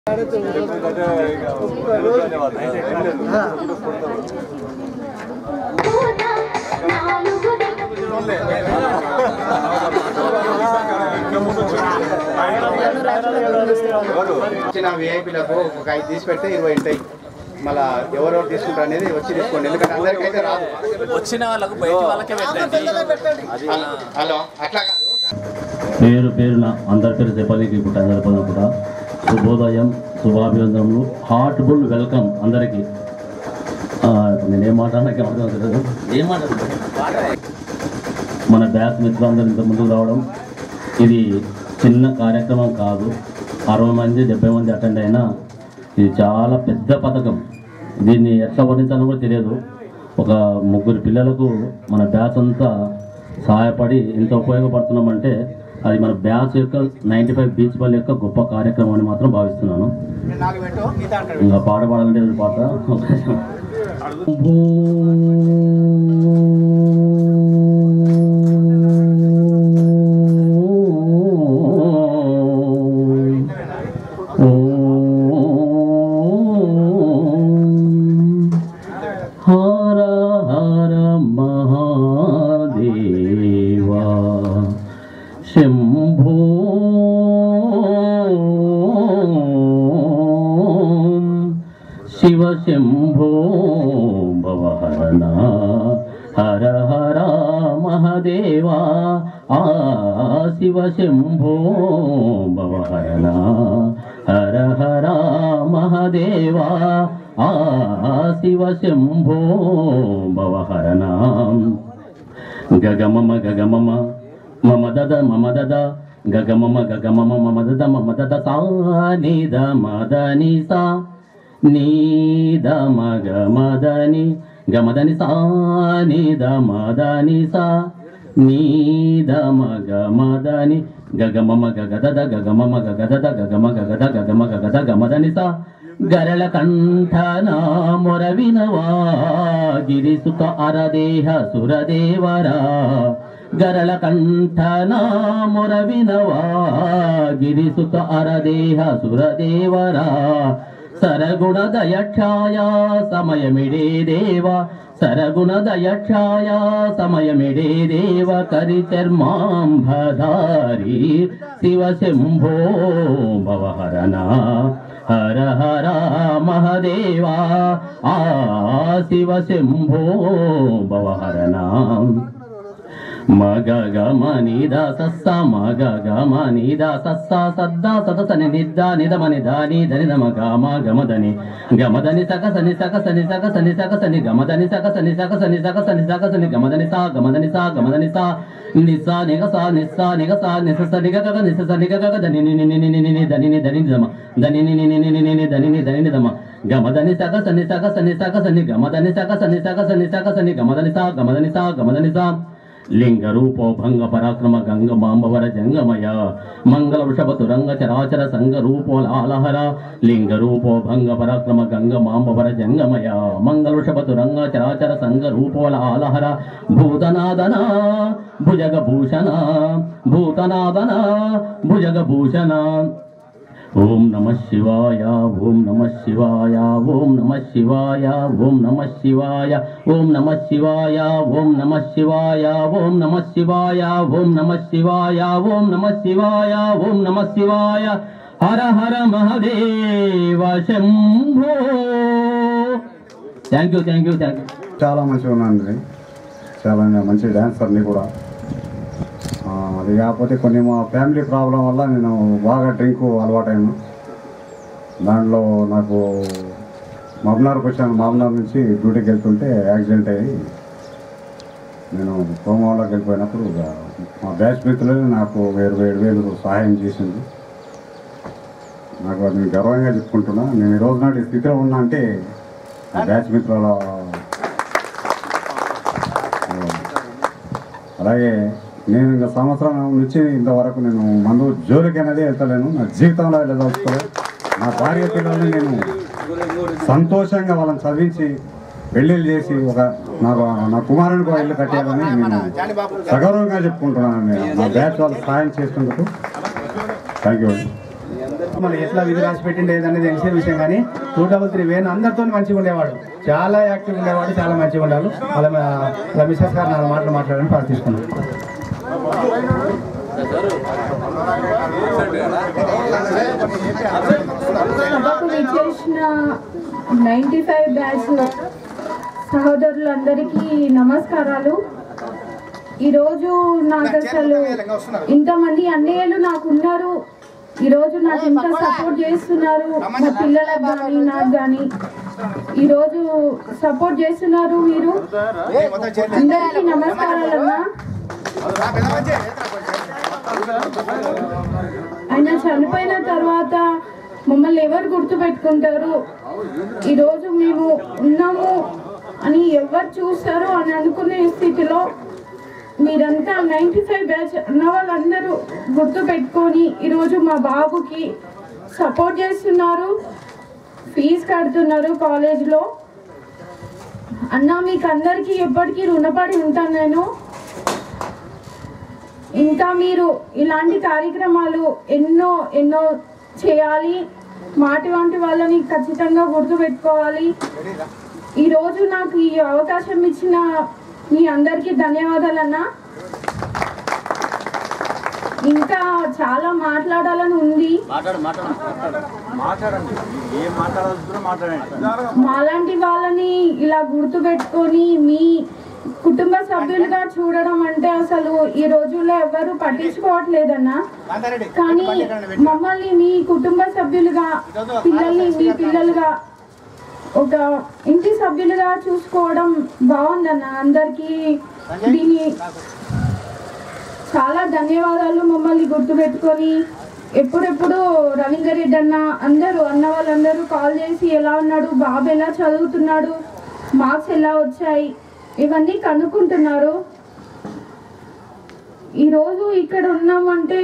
వచ్చిన విఐపీలకు ఒక ఐదు తీసి పెడితే ఇరవై ఉంటాయి మళ్ళా ఎవరెవరు తీసుకుంటారు అనేది వచ్చి తీసుకోండి ఎందుకంటే అందరికైతే రాదు వచ్చిన వాళ్ళకు బయట వాళ్ళకే పెట్టండి హలో అట్లా కాదు పేరు పేరున అందరి పేరు చెప్పడానికి ఇప్పుడు టైం సరిపోదు కూడా శుభోదయం శుభాభివందనములు హార్ట్ఫుల్ వెల్కమ్ అందరికీ ఆ, ఇప్పుడు నేను ఏం మాట్లాడడానికి అర్థం అవుతలేదు ఏం మాట్లాడుతున్నాను మన బ్యాచ్ మిత్రులందరూ ఇంత ముందుకు రావడం ఇది చిన్న కార్యక్రమం కాదు అరవై మంది డెబ్బై మంది అటెండ్ అయినా ఇది చాలా పెద్ద పథకం దీన్ని ఎట్లా వర్ణించాలో కూడా తెలియదు ఒక ముగ్గురు పిల్లలకు మన బ్యాచ్ అంతా సహాయపడి ఎంత ఉపయోగపడుతున్నామంటే అది మన బ్యాచ్ యొక్క నైంటీ ఫైవ్ బీచ్ బాల్ యొక్క గొప్ప కార్యక్రమం అని మాత్రం భావిస్తున్నాను నాలుగు పెట్టు గీత అంటాడు ఇంకా పాట పాడాలంటే ఈ పాట హర హర మహాదేవా శంభో శివ శంభో భవహరణ హర హర మహదేవా ఆ శివ శంభో భవహరణ హర హర మహదేవా ఆ శివ శంభో భవహరణ గగమమ గగమమ మమ దద మమ దద గగమమ గగమమ మమ దద మమ దద సా నిద మదని సా నీద మగ మదని గమదని సా నిద మదని సా నీద మగ మదని గగమమ గగదద గగమమ గగదద గగమ గగద గగమ గగద గమదని సా గరళ కంఠన మొరవినవా గిరిసుత అరదేహ సురదేవరా గరళ కంఠన మొరవినవా గిరిసుత అరదేహ సురదేవరా సరగుణ దయక్షాయ సమయమిడే దేవ సరగుణ దయక్షాయ సమయమిడే దేవ కరి చర్మాంబధారి శివ శంభో భవహరణ హర హర మహదేవా ఆ శివ శంభో భవహరణ మగ గమ నిద సస్స మగ గమ నిద సస్స సద్దా సతసని నిద్ద నిదమని దాని దని దమ గమ గమదని గమదని సకసని సకసని సకసని సకసని గమదని సకసని సకసని సకసని సకసని గమదని సా గమదని సా గమదని సా నిస్సా నిగసా నిస్సా నిగసా నిసస నిగగ నిసస నిగగ దని ని ని ని ని ని ని ని దని ని దని దమ దని ని ని ని ని ని ని ని దని ని దని ని దమ గమదని సకసని సకసని సకసని గమదని సకసని సకసని సకసని గమదని సా గమదని సా గమదని సా లింగ రూపో భంగ పరాక్రమ గంగ మాంబవర జంగమయ మంగళ వృషభ తురంగ చరాచర సంగ రూపో లాలహర లింగ రూపో భంగ పరాక్రమ గంగ మాంబవర జంగమయ మంగళ వృషభ తురంగ చరాచర సంగ రూపో లాలహర భూతనాదన భుజగ భూషణ భూతనాదన భుజగ భూషణ ఓం నమ శివాయ ఓం నమ శివాయ ఓం నమ శివాయ ఓం నమ శివాయ ఓం నమ శివాయ ఓం నమ శివాయ ఓం నమ శివాయ ఓం నమ శివాయ ఓం నమ శివాయ ఓం నమ శివాయ Hara Hara Mahadeva Shambho thank you thank you thank you చాలా మంచిగా ఉన్నానండి చాలా మంచి డ్యాన్సర్ని కూడా ఆ, అది కాకపోతే కొన్ని మా ఫ్యామిలీ ప్రాబ్లం వల్ల నేను బాగా డ్రింక్ అలవాటైనా దాంట్లో నాకు మబ్నార్కి వచ్చాను మామనార్ నుంచి డ్యూటీకి వెళ్తుంటే యాక్సిడెంట్ అయ్యి నేను కోమాలోకి వెళ్ళిపోయినప్పుడు ఇక మా బ్యాచ్ మిత్రులు నాకు వేరు వేరు వేలు సహాయం చేసింది నాకు అది గర్వంగా చెప్పుకుంటున్నా నేను ఈ రోజు నాటి స్థితిలో ఉన్నా అంటే మా బ్యాచ్ మిత్రుల అలాగే నేను ఇంకా సంవత్సరం నుంచి ఇంతవరకు నేను మందు జోలికి అనేది వెళ్తలేను నా జీవితంలో వెళ్ళదలుచుకోలేదు నా భార్య పిల్లల్ని నేను సంతోషంగా వాళ్ళని చదివించి పెళ్ళిళ్ళు చేసి ఒక నాకు నా కుమారునికి ఒక ఇల్లు కట్టాలని నేను సగౌరవంగా చెప్పుకుంటున్నాను నేను నా బ్యాచ్ వాళ్ళు సహాయం చేసినందుకు థ్యాంక్ యూ మన ఎట్లా విధి రాసి పెట్టిండే అనేది తెలిసే విషయం కానీ టూ డబల్ త్రీ వేణు అందరితో మంచిగా ఉండేవాడు చాలా యాక్టివ్ ఉండేవాడు చాలా మంచిగా ఉండాలి వాళ్ళ వాళ్ళ మిస్సెస్ గారు నాలుగు మాటలు మాట్లాడాలని ప్రార్థిస్తున్నాను సభకు విచ్చేసిన నైంటీ ఫైవ్ బ్యాచ్ సహోదరులందరికీ నమస్కారాలు ఈరోజు నాకు అసలు ఇంతమంది అన్నయ్యలు నాకు ఉన్నారు ఈరోజు నాకు ఇంత సపోర్ట్ చేస్తున్నారు మా పిల్లలకు కానీ నాకు కానీ ఈరోజు సపోర్ట్ చేస్తున్నారు మీరు అందరికీ నమస్కారాలమ్మా ఆయన చనిపోయిన తర్వాత మమ్మల్ని ఎవరు గుర్తు పెట్టుకుంటారు ఈరోజు మేము ఉన్నాము అని ఎవరు చూస్తారు అని అనుకునే స్థితిలో మీరంతా నైంటీ ఫైవ్ బ్యాచ్ ఉన్న వాళ్ళందరూ గుర్తు పెట్టుకొని ఈరోజు మా బాబుకి సపోర్ట్ చేస్తున్నారు ఫీజు కడుతున్నారు కాలేజ్లో అన్న మీకు అందరికీ ఎప్పటికీ రుణపడి ఉంటాను నేను ఇంకా మీరు ఇలాంటి కార్యక్రమాలు ఎన్నో ఎన్నో చేయాలి మాటి వంటి వాళ్ళని ఖచ్చితంగా గుర్తుపెట్టుకోవాలి ఈరోజు నాకు ఈ అవకాశం ఇచ్చిన మీ అందరికీ ధన్యవాదాలన్నా ఇంకా చాలా మాట్లాడాలని ఉంది మాలాంటి వాళ్ళని ఇలా గుర్తుపెట్టుకొని మీ కుటుంబ సభ్యులుగా చూడడం అంటే అసలు ఈ రోజుల్లో ఎవరు పట్టించుకోవట్లేదన్నా కానీ మమ్మల్ని మీ కుటుంబ సభ్యులుగా పిల్లల్ని మీ పిల్లలుగా ఒక ఇంటి సభ్యులుగా చూసుకోవడం బాగుందన్న అందరికీ దీని చాలా ధన్యవాదాలు మమ్మల్ని గుర్తుపెట్టుకొని ఎప్పుడెప్పుడు రవీందర్ రెడ్డి అన్న అందరూ అన్న వాళ్ళందరూ కాల్ చేసి ఎలా ఉన్నాడు బాబు ఎలా చదువుతున్నాడు మార్క్స్ ఎలా వచ్చాయి ఇవన్నీ కనుక్కుంటున్నారు ఈరోజు ఇక్కడ ఉన్నామంటే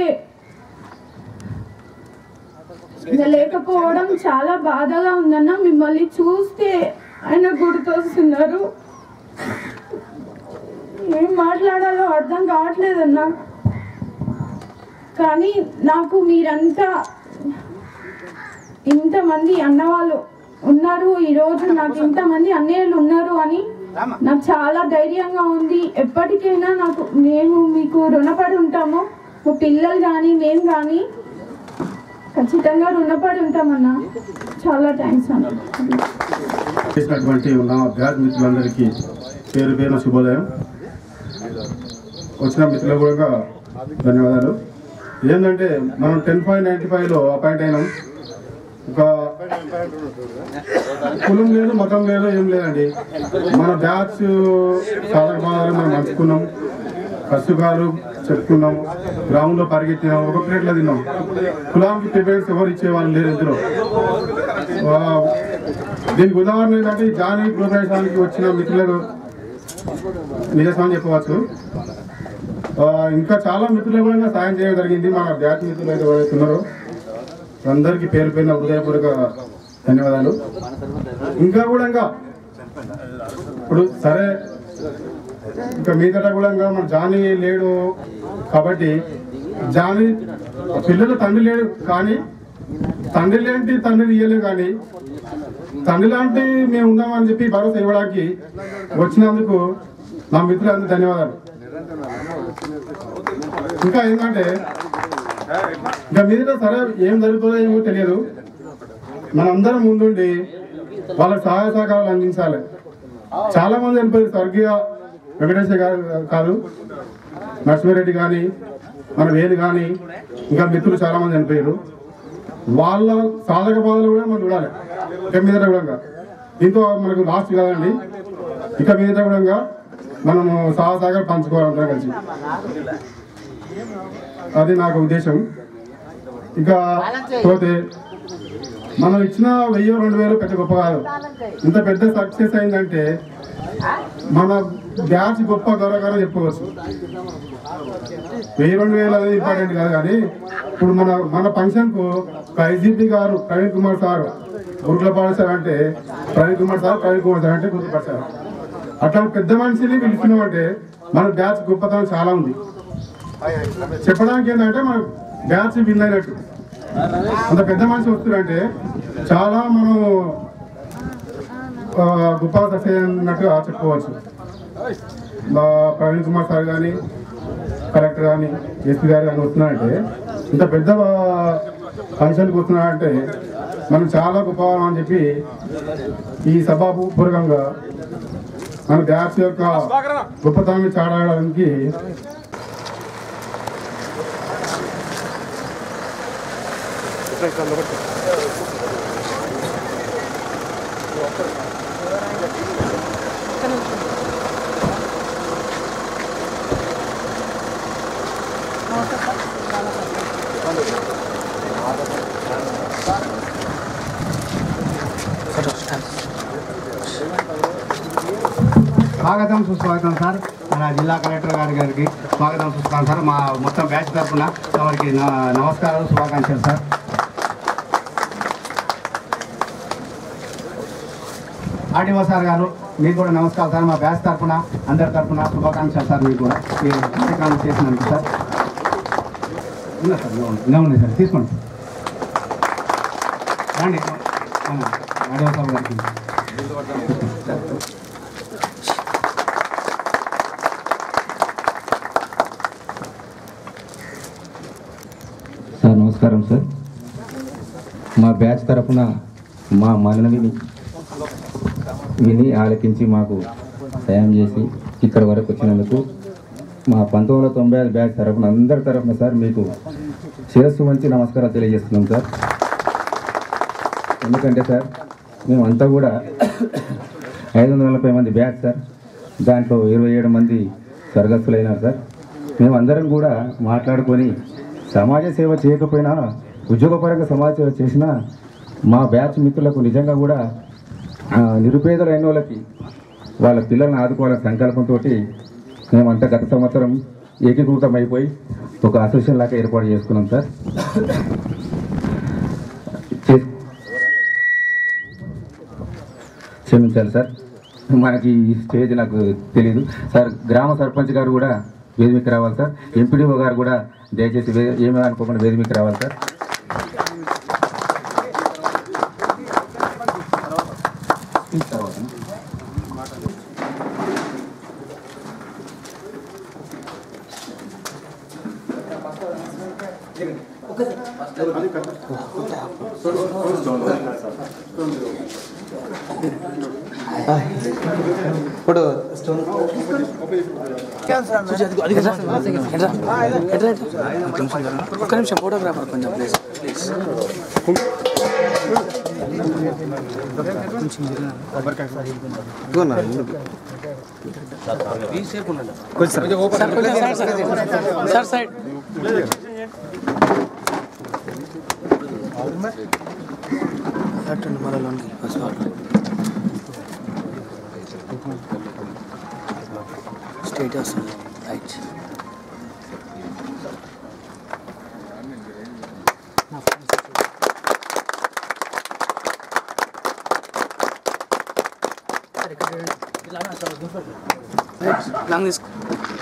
ఇంకా లేకపోవడం చాలా బాధగా ఉందన్న మిమ్మల్ని చూస్తే ఆయన గుర్తొస్తున్నారు ఏం మాట్లాడాలో అర్థం కావట్లేదన్నా కానీ నాకు మీరంతా ఇంతమంది అన్నవాళ్ళు ఉన్నారు ఈరోజు నాకు ఇంతమంది అన్నయ్యలు ఉన్నారు అని నాకు చాలా ధైర్యంగా ఉంది ఎప్పటికైనా నాకు మేము మీకు రుణపడి ఉంటాము మా పిల్లలు కానీ మేము కానీ ఖచ్చితంగా రుణపడి ఉంటామన్నా చాలా థ్యాంక్స్ అన్న చేసినటువంటి నా బ్యాచ్ మిత్రులందరికీ పేరు పేరున శుభోదయం వచ్చిన మిత్రులకు కూడా ధన్యవాదాలు ఏంటంటే మనం టెన్ పాయింట్ నైన్టీ ఫైవ్లో అపాయింట్ అయినాం ఒక కులం లేదు మతం లేదు ఏం లేదండి మన బ్యాచ్ సాధక బాధాలు మనం పంచుకున్నాం కష్టకాలు చెప్పుకున్నాం గ్రౌండ్లో పరిగెత్తినాం ఒక ప్లేట్లో తిన్నాం కులానికి ప్రిఫరెన్స్ ఎవరు ఇచ్చేవాళ్ళు లేరు ఇద్దరు ఆ, దీనికి ఉదాహరణ ఏంటంటే ఈ జానీ గృహప్రవేశానికి వచ్చిన మిత్రులకు నిజస్వామి చెప్పవచ్చు ఆ, ఇంకా చాలా మిత్రులు కూడా సాయం చేయడం జరిగింది మన బ్యాచ్ మిత్రులు అయితే ఎవరైతే ఉన్నారో అందరికీ పేరు పేరున హృదయపూర్వక ధన్యవాదాలు ఇంకా కూడా ఇంకా ఇప్పుడు సరే ఇంకా మీదట కూడా ఇంకా మన జానీ లేడు కాబట్టి జానీ పిల్లలు తండ్రి లేడు కానీ తండ్రి లేంటి తండ్రిని ఇయ్యలేవు కానీ తండ్రి లాంటి మేము ఉన్నామని చెప్పి భరోసా ఇవ్వడానికి వచ్చినందుకు నా మిత్రులందరూ ధన్యవాదాలు ఇంకా ఏంటంటే ఇంకా మీద సరే ఏం జరుగుతుందో ఏమో తెలియదు మనందరం ముందుండి వాళ్ళకి సహాయ సహకారాలు అందించాలి చాలా మంది వెళ్ళిపోయారు స్వర్గీయ వెంకటేశ్వర గారు కాదు నరసింహారెడ్డి కానీ మన వేలు కానీ ఇంకా మిత్రులు చాలా మంది చనిపోయారు వాళ్ళ సాధక బాధలు కూడా మనం చూడాలి ఇక మీద కూడా దీంతో మనకు లాస్ట్ కాదండి ఇక మీద కూడా మనము సహసాగర్ పంచుకోవాలి అందరం కలిసి అది నాకు ఉద్దేశం ఇంకా పోతే మనం ఇచ్చిన వెయ్యి రెండు వేలు పెద్ద గొప్ప కాదు ఇంత పెద్ద సక్సెస్ అయిందంటే మన బ్యాచ్ గొప్ప గౌరవకరం చెప్పుకోవచ్చు వెయ్యి రెండు వేలు అనేది ఇంపార్టెంట్ కాదు కానీ ఇప్పుడు మన మన ఫంక్షన్ కు ఒక ఐజీపీ గారు ప్రవీణ్ కుమార్ సార్ గురుకుల పాఠశాల అంటే ప్రవీణ్ కుమార్ సార్ ప్రవీణ్ కుమార్ సార్ అంటే గుర్తుపడతారు అట్లా పెద్ద మనిషిని పిలుస్తున్నామంటే మన బ్యాచ్ గొప్పతనం చాలా ఉంది చెప్పడానికి ఏంటంటే మన బ్యాచ్ విన్ అయినట్టు అంత పెద్ద మనిషి వస్తున్నారంటే చాలా మనం ఆ, గొప్ప సక్సెస్ అన్నట్టుగా చెప్పుకోవచ్చు మా ప్రవీణ్ కుమార్ సార్ కానీ కలెక్టర్ కానీ ఎస్పీ గారు కానీ వస్తున్నారంటే ఇంత పెద్ద ఫంక్షన్కి వస్తున్నారంటే మనం చాలా గొప్ప అని చెప్పి ఈ సభాపూర్వకంగా మన బ్యాచ్ యొక్క గొప్పతనాన్ని చాడడానికి స్వాగతం సుస్వాగతం సార్ మన జిల్లా కలెక్టర్ గారి గారికి స్వాగతం సుస్వాగతం సార్ మా మొత్తం బ్యాచ్ తరఫున వారికి నా- నమస్కారాలు శుభాకాంక్షలు సార్ ఆర్డీఓ సార్ గారు మీకు కూడా నమస్కారం సార్ మా బ్యాచ్ తరఫున అందరి తరఫున శుభాకాంక్షలు సార్ మీకు కూడా ఈ కార్యక్రమం చేసినందుకు సార్ ఉన్నా సార్ ఇంకా ఉంది. ఇంకా ఉంది సార్ తీసుకోండి రండి ఆర్డీఓ సార్ గారికి సార్ నమస్కారం సార్ మా బ్యాచ్ తరఫున మా మనవిని విని ఆలకించి మాకు సాయం చేసి ఇక్కడ వరకు వచ్చినందుకు మా పంతొమ్మిది వందల తొంభై ఐదు బ్యాచ్ తరఫున అందరి తరఫున సార్ మీకు శిరస్సు వంచి నమస్కారం తెలియజేస్తున్నాం సార్ ఎందుకంటే సార్ మేమంతా కూడా ఐదు వందల నలభై మంది బ్యాచ్ సార్ దాంట్లో ఇరవై ఏడు మంది స్వర్గస్థులైనారు సార్ మేమందరం కూడా మాట్లాడుకొని సమాజ సేవ చేయకపోయినా ఉద్యోగపరంగా సమాజ సేవ చేసినా మా బ్యాచ్ మిత్రులకు నిజంగా కూడా ఆ, నిరుపేదలైన వాళ్ళకి వాళ్ళ పిల్లల్ని ఆదుకోవాలనే సంకల్పంతో మేమంతా గత సంవత్సరం ఏకీకృతం అయిపోయి ఒక అసోసియేషన్ లాగా ఏర్పాటు చేసుకున్నాం సార్ చే- క్షమించాలి సార్ మనకి ఈ స్టేజ్ నాకు తెలీదు సార్ గ్రామ సర్పంచ్ గారు కూడా వేదికకి రావాలి సార్ ఎంపీడీఓ గారు కూడా దయచేసి వే- ఏమీ అనుకోకుండా వేదికకి రావాలి సార్ ఇప్పుడు ఒక్క నిమిషం ఫోటోగ్రాఫర్ కొంచెం ప్లీజ్ ప్లీజ్ సార్ సైడ్ అట్టండి మళ్ళీ లోన్కి స్ట్రైట్ వస్తుంది రైట్ లాంగ్ తీసుకో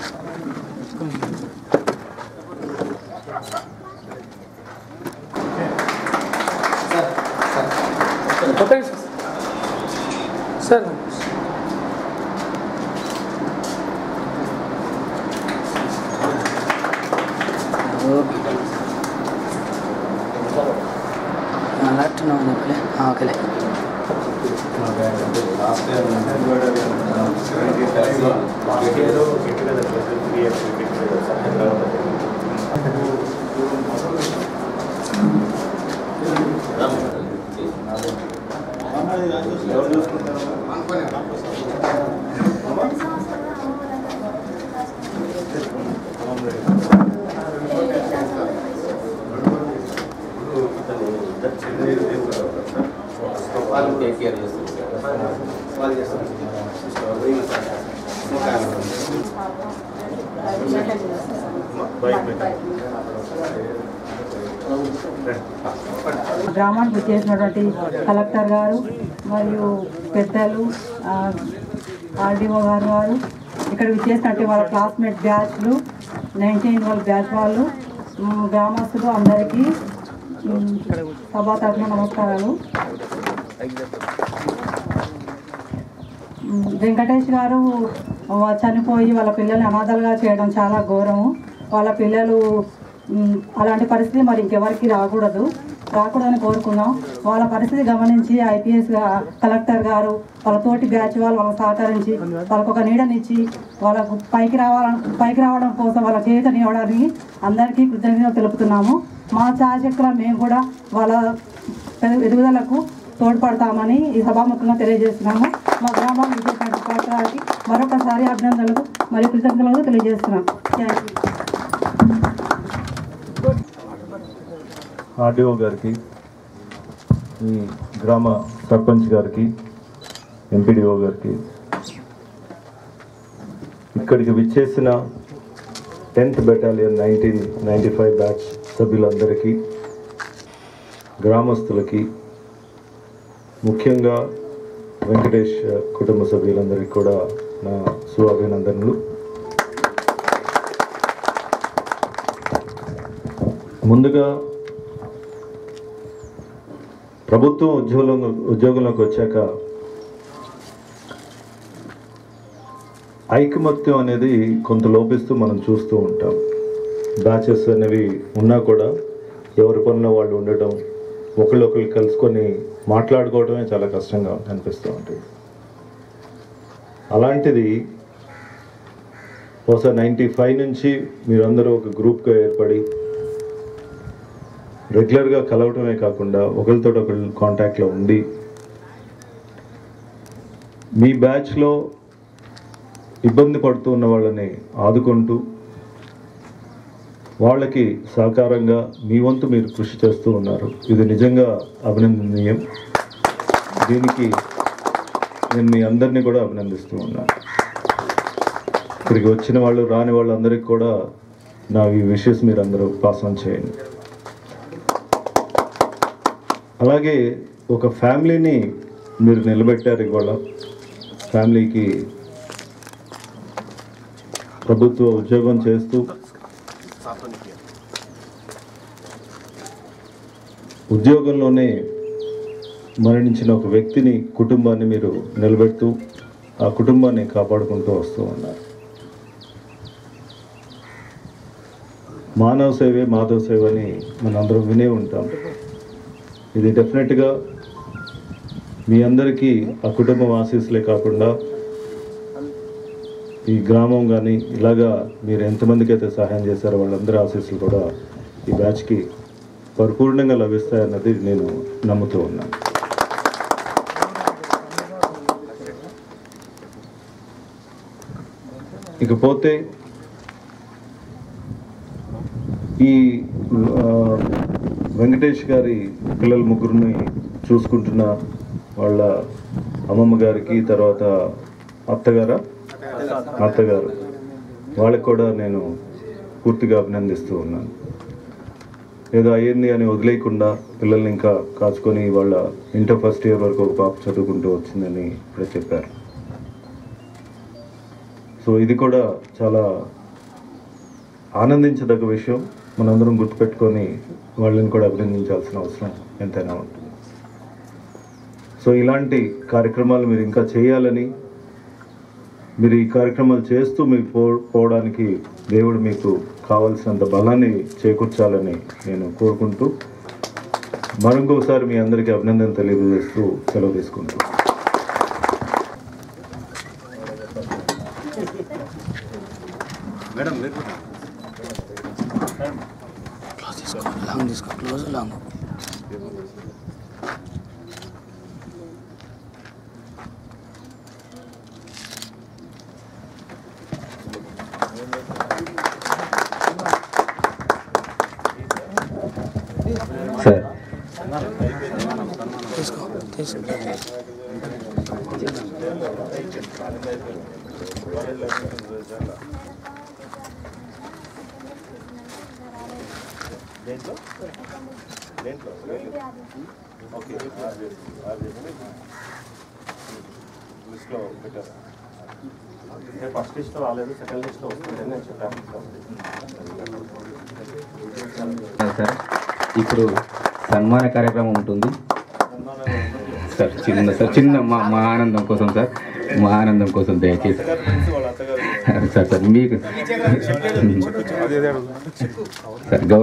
కొట్టండి సార్ లెఫ్ట్ నో ఓకేలే ఓకేలే గ్రామానికి వచ్చేసినటువంటి కలెక్టర్ గారు మరియు పెద్దలు ఆ, ఆర్డీఓ గారు వారు ఇక్కడ విచ్చేసినట్టు వాళ్ళ క్లాస్మేట్ బ్యాచ్లు నైన్టీన్ వాళ్ళ బ్యాచ్ వాళ్ళు మ్, గ్రామస్తులు అందరికీ ఉమ్, సభా తరఫున నమస్కారాలు ఉమ్, వెంకటేష్ గారు వా- చనిపోయి వాళ్ళ పిల్లల్ని అనాథలుగా చేయడం చాలా ఘోరము వాళ్ళ పిల్లలు ఉమ్, అలాంటి పరిస్థితి మరి ఇంకెవరికి రాకూడదు రాకూడదని కోరుకున్నాం వాళ్ళ పరిస్థితి గమనించి ఐపీఎస్ కలెక్టర్ గారు వాళ్ళ తోటి బ్యాచ్ వాళ్ళు వాళ్ళకి సహకరించి వాళ్ళకు ఒక నీడనిచ్చి వాళ్ళకు పైకి రావాలని పైకి రావడం కోసం వాళ్ళ చేతనివ్వడానికి అందరికీ కృతజ్ఞతలు తెలుపుతున్నాము మా ఛాయశక్తుల మేము కూడా వాళ్ళ ఎదు- ఎదుగుదలకు తోడ్పడతామని ఈ సభాముఖంగా తెలియజేస్తున్నాము మా గ్రామం విజయకాంత పాత్రానికి మరొకసారి అభినందనలు మరియు కృతజ్ఞతలు తెలియజేస్తున్నాం థ్యాంక్ యూ ఆర్డీఓ గారికి ఈ గ్రామ సర్పంచ్ గారికి ఎంపీడీఓ గారికి ఇక్కడికి విచ్చేసిన tenth battalion nineteen ninety five batch సభ్యులందరికీ గ్రామస్తులకి ముఖ్యంగా వెంకటేష్ కుటుంబ సభ్యులందరికీ కూడా నా శుభాభినందనలు ముందుగా ప్రభుత్వం ఉద్యోగం ఉద్యోగంలోకి వచ్చాక ఐకమత్యం అనేది కొంత లోపిస్తూ మనం చూస్తూ ఉంటాం బ్యాచెస్ అనేవి ఉన్నా కూడా ఎవరి పనిలో వాళ్ళు ఉండటం ఒకళ్ళొకళ్ళు కలుసుకొని మాట్లాడుకోవడమే చాలా కష్టంగా అనిపిస్తూ ఉంటుంది అలాంటిది బహుశా నైంటీ ఫైవ్ నుంచి మీరందరూ ఒక గ్రూప్గా ఏర్పడి రెగ్యులర్గా కలవటమే కాకుండా ఒకరితో ఒకరు కాంటాక్ట్లో ఉండి మీ బ్యాచ్లో ఇబ్బంది పడుతూ ఉన్న వాళ్ళని ఆదుకుంటూ వాళ్ళకి సహకారంగా మీ వంతు మీరు కృషి చేస్తూ ఉన్నారు ఇది నిజంగా అభినందనీయం దీనికి నేను మీ అందరినీ కూడా అభినందిస్తూ ఉన్నాను ఇక్కడికి వచ్చిన వాళ్ళు రాని వాళ్ళందరికీ కూడా నా ఈ విషయస్ మీరు అందరూ పాస్ ఆన్ చేయండి అలాగే ఒక ఫ్యామిలీని మీరు నిలబెట్టారు ఇవాళ ఫ్యామిలీకి ప్రభుత్వ ఉద్యోగం చేస్తూ ఉద్యోగంలోనే మరణించిన ఒక వ్యక్తిని కుటుంబాన్ని మీరు నిలబెడుతూ ఆ కుటుంబాన్ని కాపాడుకుంటూ వస్తూ ఉన్నారు మానవ సేవే మాధవ సేవ అని మనందరం వినే ఉంటాం ఇది డెఫినెట్గా మీ అందరికీ ఆ కుటుంబం ఆశీస్సులే కాకుండా ఈ గ్రామం కానీ ఇలాగా మీరు ఎంతమందికి అయితే సహాయం చేశారో వాళ్ళందరి ఆశీస్సులు కూడా ఈ బ్యాచ్కి పరిపూర్ణంగా లభిస్తాయన్నది నేను నమ్ముతూ ఉన్నాను ఇకపోతే ఈ ఆ, వెంకటేష్ గారి పిల్లల ముగ్గురిని చూసుకుంటున్న వాళ్ళ అమ్మమ్మ గారికి తర్వాత అత్తగారా అత్తగారు వాళ్ళకి కూడా నేను పూర్తిగా అభినందిస్తూ ఉన్నాను ఏదో అయ్యింది అని వదిలేయకుండా పిల్లల్ని ఇంకా కాచుకొని వాళ్ళ ఇంటర్ ఫస్ట్ ఇయర్ వరకు ఒక పాప చదువుకుంటూ వచ్చిందని ఇప్పుడే చెప్పారు సో ఇది కూడా చాలా ఆనందించదగ్గ విషయం మనందరం గుర్తుపెట్టుకొని వాళ్ళని కూడా అభినందించాల్సిన అవసరం ఎంతైనా ఉంటుంది సో ఇలాంటి కార్యక్రమాలు మీరు ఇంకా చేయాలని మీరు ఈ కార్యక్రమాలు చేస్తూ మీకు పో పోవడానికి దేవుడు మీకు కావలసినంత బలాన్ని చేకూర్చాలని నేను కోరుకుంటూ మరొకసారి మీ అందరికీ అభినందన తెలియజేస్తూ సెలవు తీసుకుంటూ మేడం క్లోజ్ తీసుకో లాంగ్ తీసుకో క్లోజ్ లాంగ్ సార్ తీసుకో తీసుకో ఫస్ట్ లిస్ట్ రాలేదు సెకండ్ లిస్ట్ వస్తుంది నేను చెప్పాను సార్ ఇప్పుడు సన్మాన కార్యక్రమం ఉంటుంది సార్ చిన్న సార్ చిన్న మా మా ఆనందం కోసం సార్ మా ఆనందం కోసం దయచేసి సార్ సార్ మీకు సార్ గౌ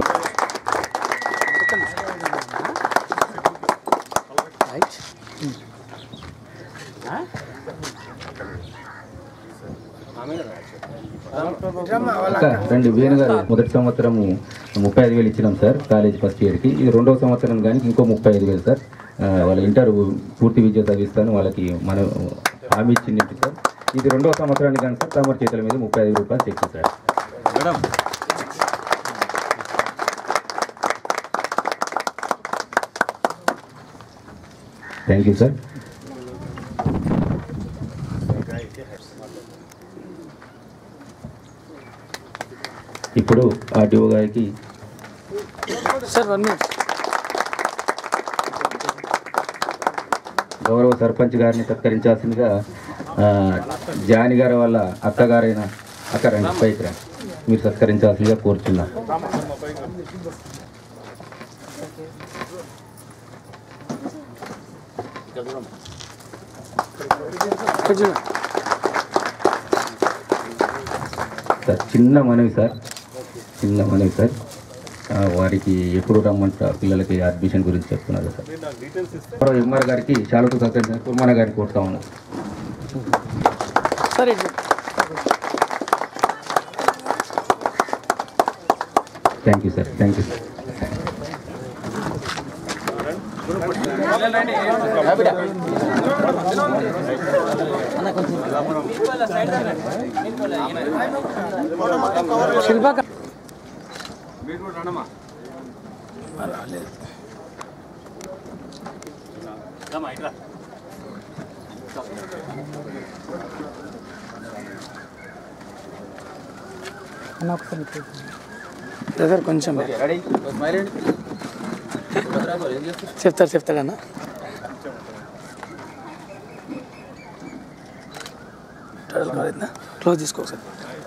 సార్ రండి వేణు గారు మొదటి సంవత్సరము ముప్పై ఐదు వేలు ఇచ్చినాం సార్ కాలేజ్ ఫస్ట్ ఇయర్కి ఇది రెండవ సంవత్సరం కానీ ఇంకో ముప్పై ఐదు వేలు సార్ ఆ, వాళ్ళ ఇంటర్ పూర్తి విద్య చదివిస్తాను వాళ్ళకి మనం హామీ ఇచ్చింది సార్ ఇది రెండవ సంవత్సరానికి కానీ సార్ తమరి చేతుల మీద ముప్పై ఐదు రూపాయలు check sir madam thank you sir ఇప్పుడు ఆర్టీఓ గారికి సార్ వన్ మినిట్ గౌరవ సర్పంచ్ గారిని సత్కరించాల్సిందిగా ఆ, జాని గారి వాళ్ళ అక్కగారైన అక్క రండి పైకి రండి మీరు సత్కరించాల్సిందిగా కోరుచున్నా సార్ చిన్న మనవి సార్ చిన్న మనవి సార్ ఆ, వారికి ఎప్పుడు రమ్మంట పిల్లలకి అడ్మిషన్ గురించి చెప్తున్నారు సార్ గౌరవ ఎంఆర్ గారికి శాలతో సత్కరించిన కుర్మాన గారిని కోరుతా ఉన్నాం సార్ ఇటు thank you sir thank you sir Shilpa అన్న ఒకసారి ఇటు. బ్రదర్ కొంచెం చెప్తారు చెప్తాడన్న టోటల్ కవర్ అయిందా క్లోజ్ తీసుకో ఒకసారి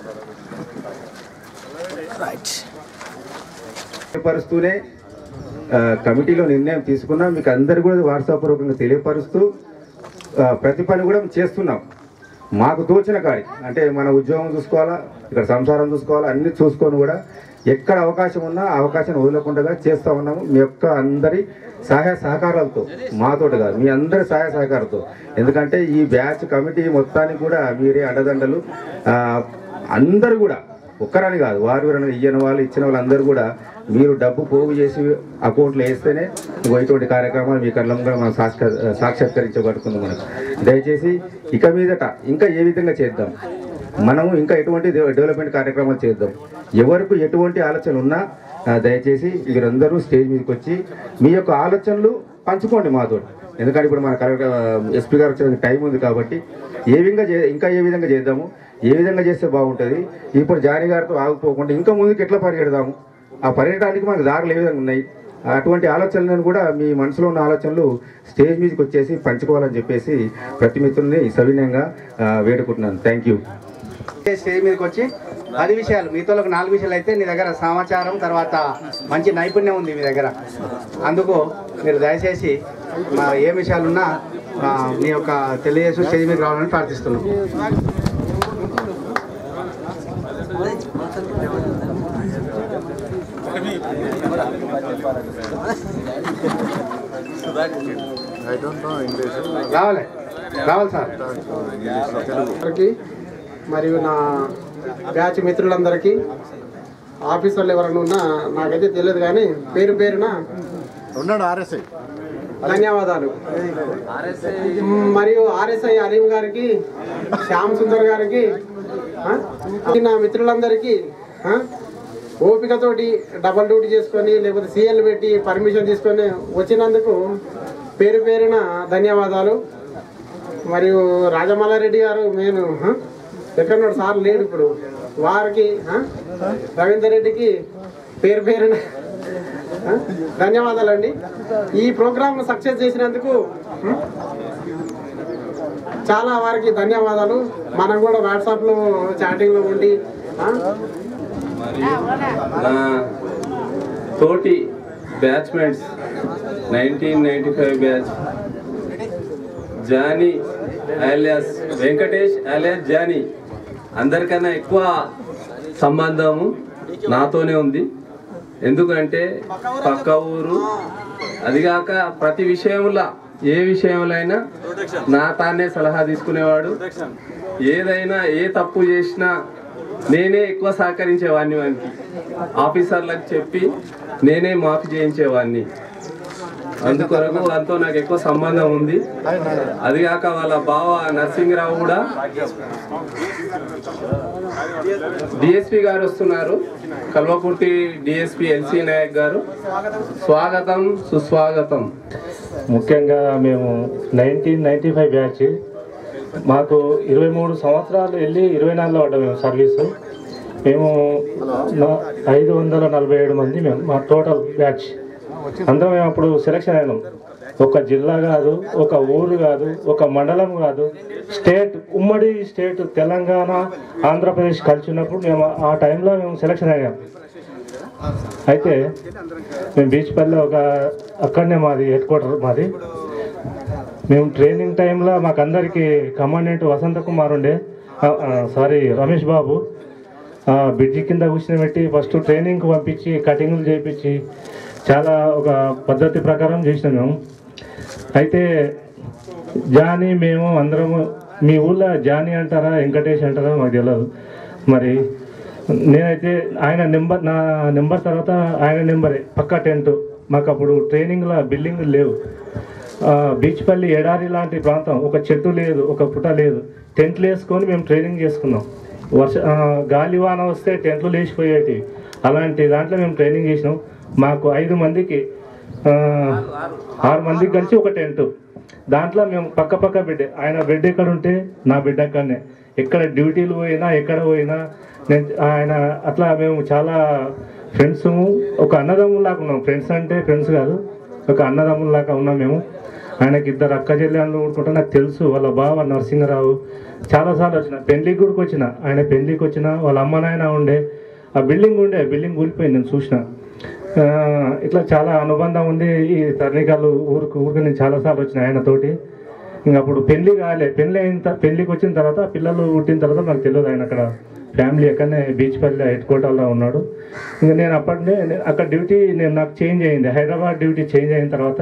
రైట్ తెలియపరుస్తూనే ఆ, కమిటీలో నిర్ణయం తీసుకున్నాం మీకు అందరు కూడా వాట్సాప్ పూర్వకంగా తెలియపరుస్తూ ఆ, ప్రతి పని కూడా చేస్తున్నాం మాకు తోచిన కాడి అంటే మన ఉద్యోగం చూసుకోవాలా ఇక్కడ సంసారం చూసుకోవాలా అన్ని చూసుకొని కూడా ఎక్కడ అవకాశం ఉన్నా ఆ అవకాశాన్ని వదలకుండా చేస్తూ ఉన్నాము మీ యొక్క అందరి సహాయ సహకారాలతో మాతోటి కాదు మీ అందరి సహాయ సహకారంతో ఎందుకంటే ఈ బ్యాచ్ కమిటీ మొత్తానికి కూడా మీరే అండదండలు ఆ, అందరూ కూడా ఒక్కరని కాదు వారు ఎవరైనా ఇయ్యని వాళ్ళు ఇచ్చిన వాళ్ళందరూ కూడా మీరు డబ్బు పోగు చేసి అకౌంట్లో వేస్తేనే ఇగో ఇటువంటి కార్యక్రమాలు మీ కళ్ళం కూడా మనం సాక్షా సాక్షాత్కరించబడుతుంది మనకు దయచేసి ఇక మీదట ఇంకా ఏ విధంగా చేద్దాం మనము ఇంకా ఎటువంటి డెవ- డెవలప్మెంట్ కార్యక్రమాలు చేద్దాం ఎవరికి ఎటువంటి ఆలోచన ఉన్నా ఆ, దయచేసి మీరందరూ స్టేజ్ మీదకి వచ్చి మీ యొక్క ఆలోచనలు పంచుకోండి మాతో ఎందుకంటే ఇప్పుడు మన కలెక్టర్ ఎస్పీ గారు వచ్చే టైం ఉంది కాబట్టి ఏ విధంగా చే ఇంకా ఏ విధంగా చేద్దాము ఏ విధంగా చేస్తే బాగుంటుంది ఇప్పుడు జానీ గారితో ఆగిపోకుండా ఇంకా ముందుకు ఎట్లా పరిగెడదాము ఆ పరిగెడడానికి మనకు దారులు ఏ విధంగా ఉన్నాయి అటువంటి ఆలోచనలను కూడా మీ మనసులో ఉన్న ఆలోచనలు స్టేజ్ మీదకి వచ్చేసి పంచుకోవాలని చెప్పేసి ప్రతి మిత్రుల్ని సవినయంగా ఆ, వేడుకుంటున్నాను థ్యాంక్ యూ స్టేజ్ మీదకి వచ్చి పది విషయాలు మీతో ఒక నాలుగు విషయాలు అయితే నీ దగ్గర సమాచారం తర్వాత మంచి నైపుణ్యం ఉంది మీ దగ్గర అందుకు మీరు దయచేసి మా ఏ విషయాలున్నా ఆ, మీ యొక్క తెలియజేసి స్టేజ్ మీద రావాలని ప్రార్థిస్తున్నాం రావాలి రావాలి సార్ అందరికీ మరియు నా బ్యాచ్ మిత్రులందరికీ ఆఫీసర్లు ఎవరైనా ఉన్నా నాకైతే తెలియదు కానీ పేరు పేరున ఉన్నాడు ఆర్ఎస్ఐ ధన్యవాదాలు మ్, మరియు ఆర్ఎస్ఐ అలీం గారికి శ్యామ్ సుందర్ గారికి ఆ, నా మిత్రులందరికీ ఆ, ఓపికతోటి డబల్ డ్యూటీ చేసుకొని లేకపోతే సీఎల్ పెట్టి పర్మిషన్ తీసుకొని వచ్చినందుకు పేరు పేరున ధన్యవాదాలు మరియు రాజమల్లారెడ్డి గారు నేను ఆ, ఎక్కడున్నాడు సార్ లేడు ఇప్పుడు వారికి ఆ, రవీందర్ రెడ్డికి పేరు పేరున ఆ, ధన్యవాదాలండి ఈ ప్రోగ్రామ్ సక్సెస్ చేసినందుకు ఉం, చాలా వారికి ధన్యవాదాలు మనం కూడా వాట్సాప్లో చాటింగ్లో ఉండి ఆ, నా తోటి batchmates nineteen ninety five batch Johnny alias Venkatesh alias Johnny అందరికన్నా ఎక్కువ సంబంధము నాతోనే ఉంది ఎందుకంటే పక్క ఊరు అదిగాక ప్రతి విషయంలో ఏ విషయంలో అయినా నా తానే సలహా తీసుకునేవాడు ఏదైనా ఏ తప్పు చేసినా నేనే ఎక్కువ సహకరించేవాడిని వానికి ఆఫీసర్లకు చెప్పి నేనే మాఫీ చేయించేవాడిని అందుకొరకు వారితో నాకు ఎక్కువ సంబంధం ఉంది అది కాక వాళ్ళ బావ నరసింహరావు కూడా డిఎస్పి గారు వస్తున్నారు కల్వకుర్తి డిఎస్పి ఎల్సి నాయక్ గారు స్వాగతం సుస్వాగతం ముఖ్యంగా మేము నైన్టీన్ నైంటీ ఫైవ్ బ్యాచ్ మాకు ఇరవై మూడు సంవత్సరాలు వెళ్ళి ఇరవై నాలుగులో పడ్డాం మేము సర్వీసు మేము నా- ఐదు వందల నలభై ఏడు మంది మేము మా టోటల్ బ్యాచ్ అందరం మేము అప్పుడు సెలక్షన్ అయినాం ఒక జిల్లా కాదు ఒక ఊరు కాదు ఒక మండలం కాదు స్టేట్ ఉమ్మడి స్టేట్ తెలంగాణ ఆంధ్రప్రదేశ్ కలిసి ఉన్నప్పుడు మేము ఆ టైంలో మేము సెలక్షన్ అయ్యాం అయితే మేము బీచ్పల్లి ఒక అక్కడనే మాది హెడ్ క్వార్టర్ మాది మేము ట్రైనింగ్ టైంలో మాకందరికి కమాండెంట్ వసంత కుమార్ ఉండే సారీ రమేష్ బాబు ఆ, బ్రిడ్జి కింద కూర్చుని పెట్టి ఫస్ట్ ట్రైనింగ్కి పంపించి కటింగ్లు చేయించి చాలా ఒక పద్ధతి ప్రకారం చేసినాం మేము అయితే జానీ మేము అందరము మీ ఊళ్ళో జానీ అంటారా వెంకటేష్ అంటారా మాకు తెలియదు మరి నేనైతే ఆయన నెంబర్ నా నెంబర్ తర్వాత ఆయన నెంబరే పక్కా టెంట్ మాకు అప్పుడు ట్రైనింగ్లో బిల్డింగ్ లేవు ఆ, బీచ్పల్లి ఎడారి లాంటి ప్రాంతం ఒక చెట్టు లేదు ఒక పుట లేదు టెంట్లు వేసుకొని మేము ట్రైనింగ్ చేసుకున్నాం వర్ష ఆ, గాలి వాన వస్తే టెంట్లు లేచిపోయేటి అలాంటి దాంట్లో మేము ట్రైనింగ్ చేసినాం మాకు ఐదు మందికి ఆ, ఆరు మందికి కలిసి ఒక టెంట్ దాంట్లో మేము పక్క పక్క బెడ్ ఆయన బెడ్ ఎక్కడ ఉంటే నా బెడ్ అక్కడనే ఎక్కడ డ్యూటీలు పోయినా ఎక్కడ పోయినా నేను ఆయన అట్లా మేము చాలా ఫ్రెండ్స్ ఒక అన్నదమ్ములాగా ఉన్నాం ఫ్రెండ్స్ అంటే ఫ్రెండ్స్ కాదు ఒక అన్నదమ్ములాగా ఉన్నాం మేము ఆయనకి ఇద్దరు అక్క చెల్లెళ్ళు ఊరుకుంటే నాకు తెలుసు వాళ్ళ బావ నరసింహరావు చాలాసార్లు వచ్చిన పెళ్లికి కూడా వచ్చిన ఆయన పెళ్లికి వచ్చిన వాళ్ళ అమ్మ నాయన ఉండే ఆ బిల్డింగ్ ఉండే బిల్డింగ్ కూలిపోయింది నేను చూసిన ఆ, ఇట్లా చాలా అనుబంధం ఉంది ఈ తరణికాలు ఊరుకు ఊరికి నేను చాలాసార్లు వచ్చిన ఆయనతోటి ఇంకా అప్పుడు పెళ్లి కాలే పెళ్లి అయిన త- పెళ్లికి వచ్చిన తర్వాత పిల్లలు పుట్టిన తర్వాత నాకు తెలియదు ఆయన అక్కడ ఫ్యామిలీ ఎక్కడనే బీచ్ పల్లి హెడ్ క్వార్టర్లో ఉన్నాడు ఇంకా నేను అప్పటినే నేను అక్కడ డ్యూటీ నేను నాకు చేంజ్ అయింది హైదరాబాద్ డ్యూటీ చేంజ్ అయిన తర్వాత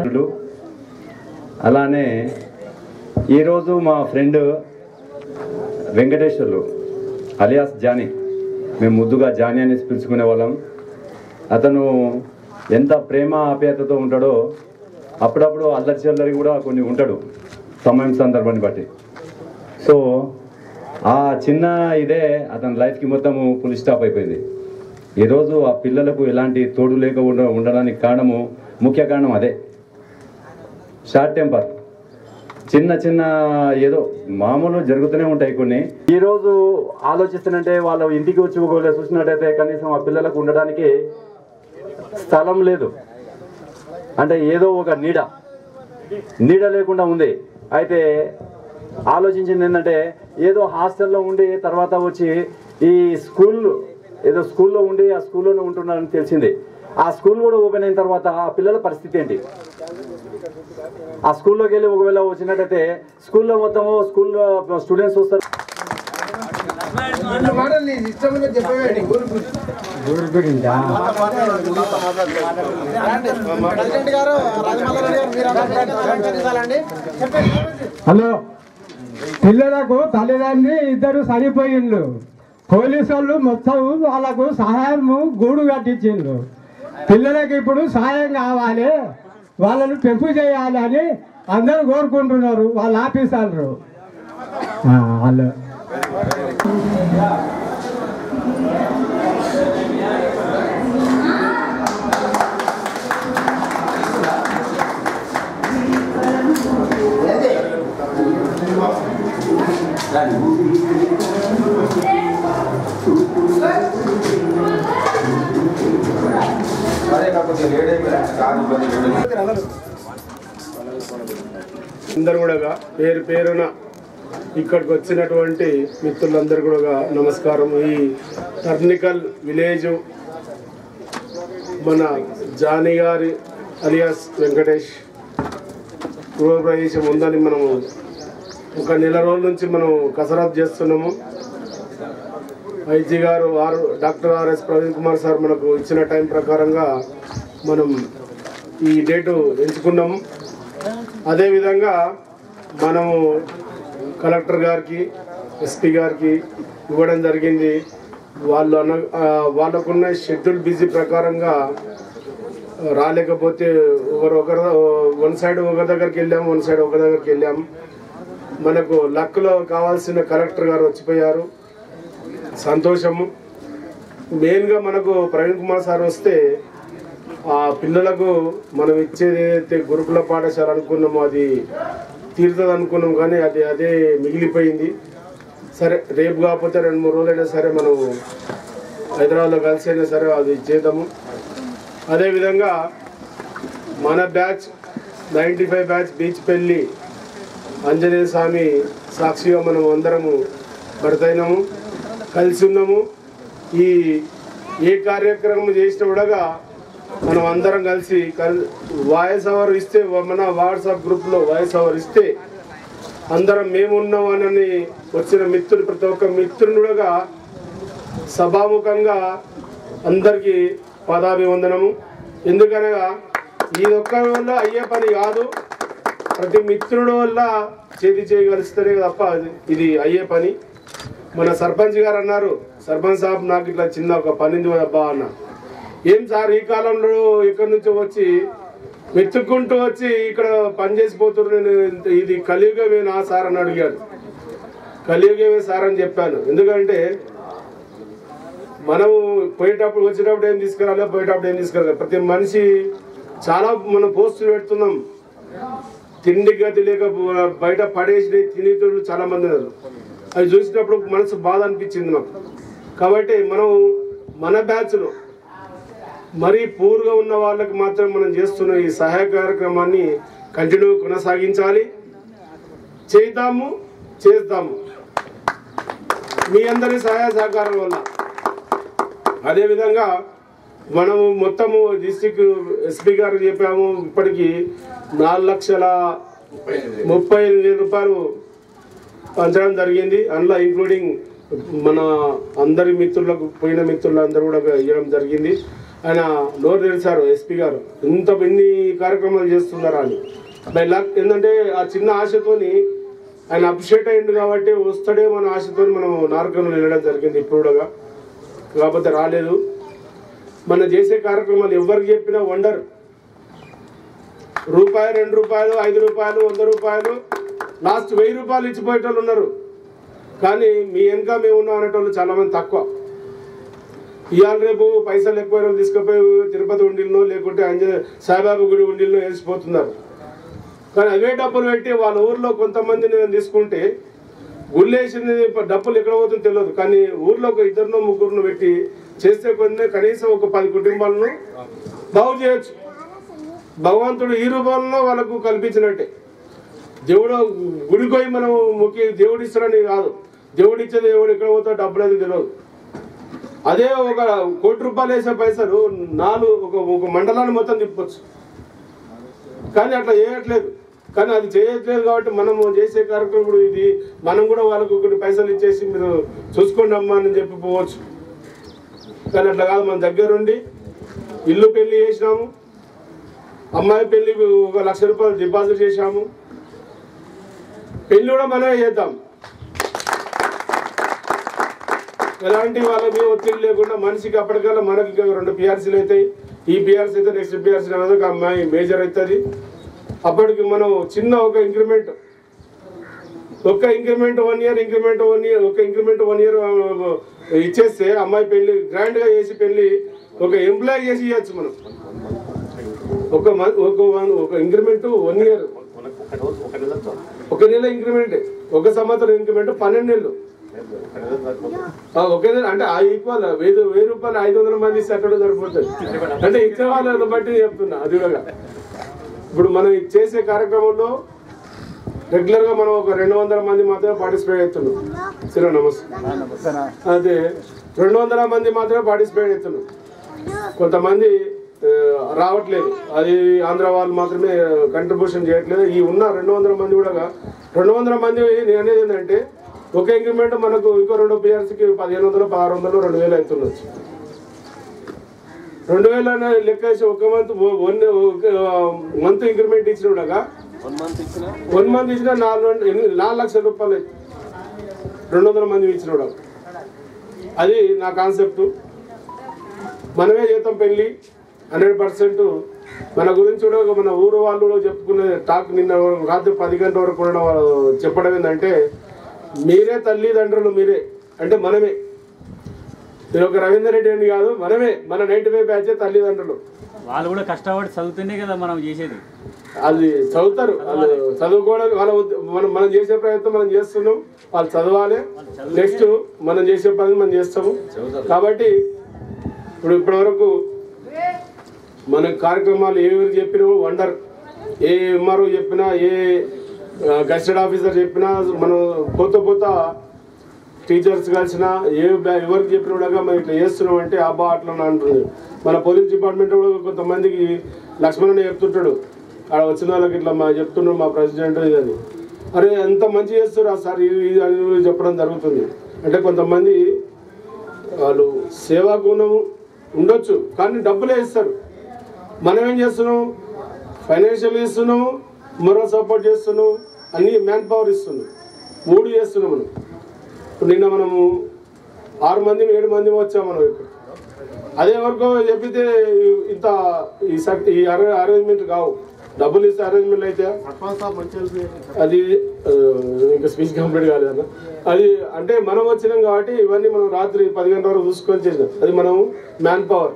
అలానే ఈరోజు మా ఫ్రెండ్ వెంకటేశ్వర్లు అలియాస్ జానీ మేము ముద్దుగా జానీ అని పిలుచుకునే వాళ్ళం అతను ఎంత ప్రేమ ఆప్యాయతతో ఉంటాడో అప్పుడప్పుడు అల్లరి చల్లరి కూడా కొన్ని ఉంటాడు సమయం సందర్భాన్ని బట్టి సో ఆ చిన్న ఇదే అతని లైఫ్కి మొత్తము ఫుల్ స్టాప్ అయిపోయింది ఈరోజు ఆ పిల్లలకు ఎలాంటి తోడు లేక ఉండ ఉండడానికి కారణము ముఖ్య కారణం అదే షార్ట్ టెంపర్ చిన్న చిన్న ఏదో మామూలు జరుగుతూనే ఉంటాయి కొన్ని ఈ రోజు ఆలోచిస్తున్నంటే వాళ్ళ ఇంటికి వచ్చి ఒకవేళ చూసినట్టయితే కనీసం ఆ పిల్లలకు ఉండడానికి స్థలం లేదు అంటే ఏదో ఒక నీడ నీడ లేకుండా ఉంది అయితే ఆలోచించింది ఏంటంటే ఏదో హాస్టల్లో ఉండి తర్వాత వచ్చి ఈ స్కూల్ ఏదో స్కూల్లో ఉండి ఆ స్కూల్లోనే ఉంటున్నారని తెలిసింది ఆ స్కూల్ కూడా ఓపెన్ అయిన తర్వాత ఆ పిల్లల పరిస్థితి ఏంటి ఆ స్కూల్లోకి వెళ్ళి ఒకవేళ వచ్చినట్టయితే స్కూల్లో మొత్తము స్కూల్లో స్టూడెంట్స్ వస్తారు ఊరు గురించా ప్రెసిడెంట్ గారు రాజమల్లారెడ్డి గారు మీరు అందరూ సహకరించాలండి హలో పిల్లలకు తల్లిదండ్రి ఇద్దరు చనిపోయిండ్రు పోలీసు వాళ్ళు మొత్తం వాళ్ళకు సహాయము గూడు కట్టించిండ్రు పిల్లలకి ఇప్పుడు సహాయం కావాలి వాళ్ళని పెంపు చేయాలి అని అందరూ కోరుకుంటున్నారు వాళ్ళ ఆఫీసర్లు ఆ, వాళ్ళు అందరు కూడా పేరు పేరున ఇక్కడికి వచ్చినటువంటి మిత్రులందరూ కూడా నమస్కారం ఈ టర్నికల్ విలేజ్ మన జానీ గారి అలియాస్ వెంకటేష్ గృహప్రవేశం ఉందని మనము ఒక నెల రోజుల నుంచి మనం కసరత్తు చేస్తున్నాము ఐజీ గారు R doctor RS Praveen Kumar sir మనకు ఇచ్చిన టైం ప్రకారంగా మనం ఈ డేటు ఎంచుకున్నాము అదేవిధంగా మనము కలెక్టర్ గారికి ఎస్పీ గారికి ఇవ్వడం జరిగింది వాళ్ళు అన్న ఆ, వాళ్ళకున్న షెడ్యూల్ బిజీ ప్రకారంగా రాలేకపోతే ఒకరు ఒకరు వన్ సైడ్ ఒక దగ్గరికి వెళ్ళాము వన్ సైడ్ ఒక దగ్గరికి వెళ్ళాము మనకు లక్లో కావాల్సిన కలెక్టర్ గారు వచ్చిపోయారు సంతోషము మెయిన్గా మనకు ప్రవీణ్ కుమార్ సార్ వస్తే ఆ పిల్లలకు మనం ఇచ్చేది ఏదైతే గురుకుల పాఠశాల అనుకున్నామో అది తీరుతుంది అనుకున్నాం కానీ అది అదే మిగిలిపోయింది సరే రేపు కాకపోతే రెండు మూడు రోజులైనా సరే మనం హైదరాబాద్లో కలిసి అయినా సరే అది చేద్దాము అదేవిధంగా మన batch ninety five batch Beechpalli Anjaneya స్వామి సాక్షిగా మనం అందరము పడతైనాము కలిసి ఉన్నాము ఈ ఏ కార్యక్రమం చేసినా కూడా మనం అందరం కలిసి కల్- వాయిస్ అవర్ ఇస్తే మన వాట్సాప్ గ్రూప్లో వాయిస్ అవర్ ఇస్తే అందరం మేమున్నామని వచ్చిన మిత్రుడు ప్రతి ఒక్క మిత్రుని కూడా సభాముఖంగా అందరికీ పదాభివందనము ఎందుకనగా ఈ ఒక్క వల్ల అయ్యే పని కాదు ప్రతి మిత్రుడు వల్ల చేతి చేయగలిస్తేనే తప్ప అది- ఇది అయ్యే పని మన సర్పంచ్ గారు అన్నారు సర్పంచ్ సాబ్ నాకు ఇట్లా చిన్న ఒక పని ఉంది అబ్బా అన్న ఏం సార్ ఈ కాలంలో ఇక్కడి నుంచి వచ్చి వెతుక్కుంటూ వచ్చి ఇక్కడ పని చేసిపోతున్నారు నేను ఇంత- ఇది కలియుగమేనా సార్ అని అడిగాడు కలియుగమే సార్ అని చెప్పాను ఎందుకంటే మనం పోయేటప్పుడు వచ్చేటప్పుడు ఏం తీసుకురాలి పోయేటప్పుడు ఏం తీసుకురాలి ప్రతి మనిషి చాలా మనం పోస్టులు పెడుతున్నాం తిండి గతి లేక బయట పడేసి తినేటోళ్ళు చాలా మంది ఉన్నారు అవి చూసినప్పుడు మనసు బాధ అనిపించింది మాకు కాబట్టి మనం మన బ్యాచ్లో మరీ పూర్గా ఉన్న వాళ్ళకి మాత్రం మనం చేస్తున్న ఈ సహాయ కార్యక్రమాన్ని కంటిన్యూ కొనసాగించాలి చేద్దాము చేద్దాము మీ అందరి సహాయ సహకారం వల్ల అదేవిధంగా మనము మొత్తము డిస్టిక్ ఎస్పీ గారు చెప్పాము ఇప్పటికి నాలుగు లక్షల ముప్పై ఎనిమిది వేల రూపాయలు పంచడం జరిగింది అందులో ఇంక్లూడింగ్ మన అందరి మిత్రులకు పోయిన మిత్రులందరూ కూడా ఇవ్వడం జరిగింది ఆయన నోరు తెరిచారు ఎస్పీ గారు ఇంత ఇన్ని కార్యక్రమాలు చేస్తున్నారా అని బై లక్ ఏంటంటే ఆ చిన్న ఆశతోని ఆయన అప్రిషియేట్ అయ్యిండు కాబట్టి వస్తాడేమో అనే ఆశతో మనం నారకంలో వెళ్ళడం జరిగింది ఇప్పుడు కూడా కాకపోతే రాలేదు మనం చేసే కార్యక్రమాలు ఎవరికి చెప్పినా వండర్ రూపాయి రెండు రూపాయలు ఐదు రూపాయలు వంద రూపాయలు లాస్ట్ వెయ్యి రూపాయలు ఇచ్చిపోయేటోళ్ళు ఉన్నారు కానీ మీ వెనక మేము ఉన్నాం అనేటోళ్ళు చాలా మంది తక్కువ ఇవాళ రేపు పైసలు ఎక్కువ వాళ్ళు తీసుకుపోయి తిరుపతి ఉండిల్లో లేకుంటే అంజ సాయిబాబా గుడి ఉండిల్లో వేసిపోతున్నారు కానీ అవే డబ్బులు పెట్టి వాళ్ళ ఊర్లో కొంతమంది నేను తీసుకుంటే గుళ్ళేసింది డబ్బులు ఎక్కడ పోతుందో తెలియదు కానీ ఊర్లో ఒక ఇద్దరినో ముగ్గురును పెట్టి చేస్తే కొన్ని కనీసం ఒక పది కుటుంబాలను బాగు చేయొచ్చు భగవంతుడు ఈ రూపంలో వాళ్ళకు కల్పించినట్టే దేవుడు గుడికి పోయి మనం ముఖ్య దేవుడు ఇస్తాడని కాదు దేవుడు ఇచ్చేది దేవుడు ఎక్కడ పోతాడో డబ్బులు అది తెలియదు అదే ఒక కోటి రూపాయలు వేసే పైసలు నాలుగు ఒక ఒక మండలాన్ని మొత్తం తిప్పొచ్చు కానీ అట్లా చేయట్లేదు కానీ అది చేయట్లేదు కాబట్టి మనం చేసే కార్యక్రమం ఇప్పుడు ఇది మనం కూడా వాళ్ళకు కొన్ని పైసలు ఇచ్చేసి మీరు చూసుకోండి అమ్మా అని చెప్పి పోవచ్చు కానీ అట్లా కాదు మన దగ్గరుండి ఇల్లు పెళ్లి చేసినాము అమ్మాయి పెళ్లి ఒక లక్ష రూపాయలు డిపాజిట్ చేశాము పెళ్లి కూడా మనమే చేద్దాం ఎలాంటి వాళ్ళకి ఒత్తిడి లేకుండా మనిషికి అప్పటికల్లా మనకి ఇంకా రెండు పిఆర్సీలు అవుతాయి ఈ పిఆర్సీ అయితే నెక్స్ట్ పిఆర్సీ ఒక అమ్మాయి మేజర్ అవుతుంది అప్పటికి మనం చిన్న ఒక ఇంక్రిమెంట్ ఒక్క increment one year increment one year ఒక ఇంక్రిమెంట్ వన్ ఇయర్ ఇచ్చేస్తే అమ్మాయి పెళ్లి గ్రాండ్ గా చేసి పెళ్లి ఒక ఎంప్లాయ్ చేసి ఇవ్వచ్చు మనం ఒక మ- ఒక వన్- ఒక ఇంక్రిమెంట్ వన్ ఇయర్ ఒక నెల ఇంక్రిమెంట్ ఒక సంవత్సరం ఇంక్రిమెంట్ పన్నెండు నెలలు ఆ, ఒకే నెల అంటే ఆ ఈక్వల్ వెయ్యి వెయ్యి రూపాయలు ఐదు వందల మంది ఇస్తే అక్కడ సరిపోతుంది అంటే ఇచ్చే వాళ్ళని బట్టి చెప్తున్నా అది కూడా ఇప్పుడు మనం ఇది చేసే కార్యక్రమంలో రెగ్యులర్ గా మనం ఒక రెండు వందల మంది మాత్రమే పార్టిసిపేట్ అవుతున్నాం సరే నమస్తే అదే రెండు వందల మంది మాత్రమే పార్టిసిపేట్ అవుతున్నాం కొంతమంది ఆ, రావట్లేదు అది ఆంధ్ర వాళ్ళు మాత్రమే కంట్రిబ్యూషన్ చేయట్లేదు ఈ ఉన్న రెండు వందల మంది కూడా రెండు వందల మంది నేను అనేది ఏంటంటే ఒక ఇంక్రిమెంట్ మనకు ఇంకో రెండు పిఆర్సీకి పదిహేను వందలు పదహారు వందలు రెండు వేలు అవుతుండొచ్చు రెండు వేలు అనే లెక్క వేసి ఒక మంత్ వన్ మంత్ ఇంక్రిమెంట్ ఇచ్చిన కూడా వన్ మంత్ ఇచ్చిన వన్ మంత్ ఇచ్చిన నాలుగు ఎన్ని- నాలుగు లక్షల రూపాయలు అవుతుంది. రెండు వందల మంది ఇచ్చిన కూడా అది నా కాన్సెప్ట్ మనమే చేద్దాం పెళ్ళి హండ్రెడ్ పర్సెంట్ మన గురించి కూడా ఒక మన ఊరు వాళ్ళు కూడా చెప్పుకునే టాక్ నిన్న రాత్రి పది గంటల వరకు ఉండడం వాళ్ళు చెప్పడం ఏంటంటే మీరే తల్లిదండ్రులు మీరే అంటే మనమే నేను ఒక రవీందర్ రెడ్డి అని కాదు మనమే మన నైన్టీ ఫైవ్ బ్యాచే తల్లిదండ్రులు వాళ్ళు కూడా కష్టపడి చదువుతూనే కదా మనం చేసేది అది చదువుతారు వాళ్ళు చదువుకోవడానికి వాళ్ళ ఉద్ద- మనం మనం చేసే ప్రయత్నం మనం చేస్తున్నాం వాళ్ళు చదవాలి నెక్స్ట్ మనం చేసే పని మనం చేస్తాము కాబట్టి ఇప్పుడు ఇప్పటి వరకు మన కార్యక్రమాలు ఎవరు చెప్పినా వండర్ ఏ ఎంఆర్ఓ చెప్పినా ఏ గస్టెడ్ ఆఫీసర్ చెప్పినా మనం కొత్త కొత్త టీచర్స్ కలిసినా ఏ బ్యా- ఎవరికి చెప్పినా కూడా మనం ఇట్లా చేస్తున్నాం అంటే అబ్బా అట్లా అంటుంది మన పోలీస్ డిపార్ట్మెంట్ కూడా కొంతమందికి లక్ష్మణ్ చెప్తుంటాడు ఆడ వచ్చిన వాళ్ళకి ఇట్లా మా చెప్తున్నాడు మా ప్రెసిడెంట్ ఇదని అరే ఎంత మంచి చేస్తారు సార్ ఇది ఇది అని చెప్పడం జరుగుతుంది అంటే కొంతమంది వాళ్ళు సేవా గుణం ఉండొచ్చు కానీ డబ్బులే ఇస్తారు మనం ఏం చేస్తున్నాం ఫైనాన్షియల్ ఇస్తున్నాము మొరల్ సపోర్ట్ చేస్తున్నాం అన్ని మ్యాన్ పవర్ ఇస్తున్నాం మూడు చేస్తున్నాం మనం ఇప్పుడు నిన్న మనము ఆరు మంది ఏడు మంది వచ్చాం మనం ఇక్కడ అదే వరకు చెప్పితే ఇంత ఈ సక్- ఈ అరేంజ్మెంట్ కావు డబ్బులు ఇస్తే అరేంజ్మెంట్ అయితే అది ఆ, ఇంకా స్పీచ్ కంప్లీట్ కాలేదన్న అది అంటే మనం వచ్చినాం కాబట్టి ఇవన్నీ మనం రాత్రి పది గంటల వరకు చూసుకొని చేసినాం అది మనం మ్యాన్ పవర్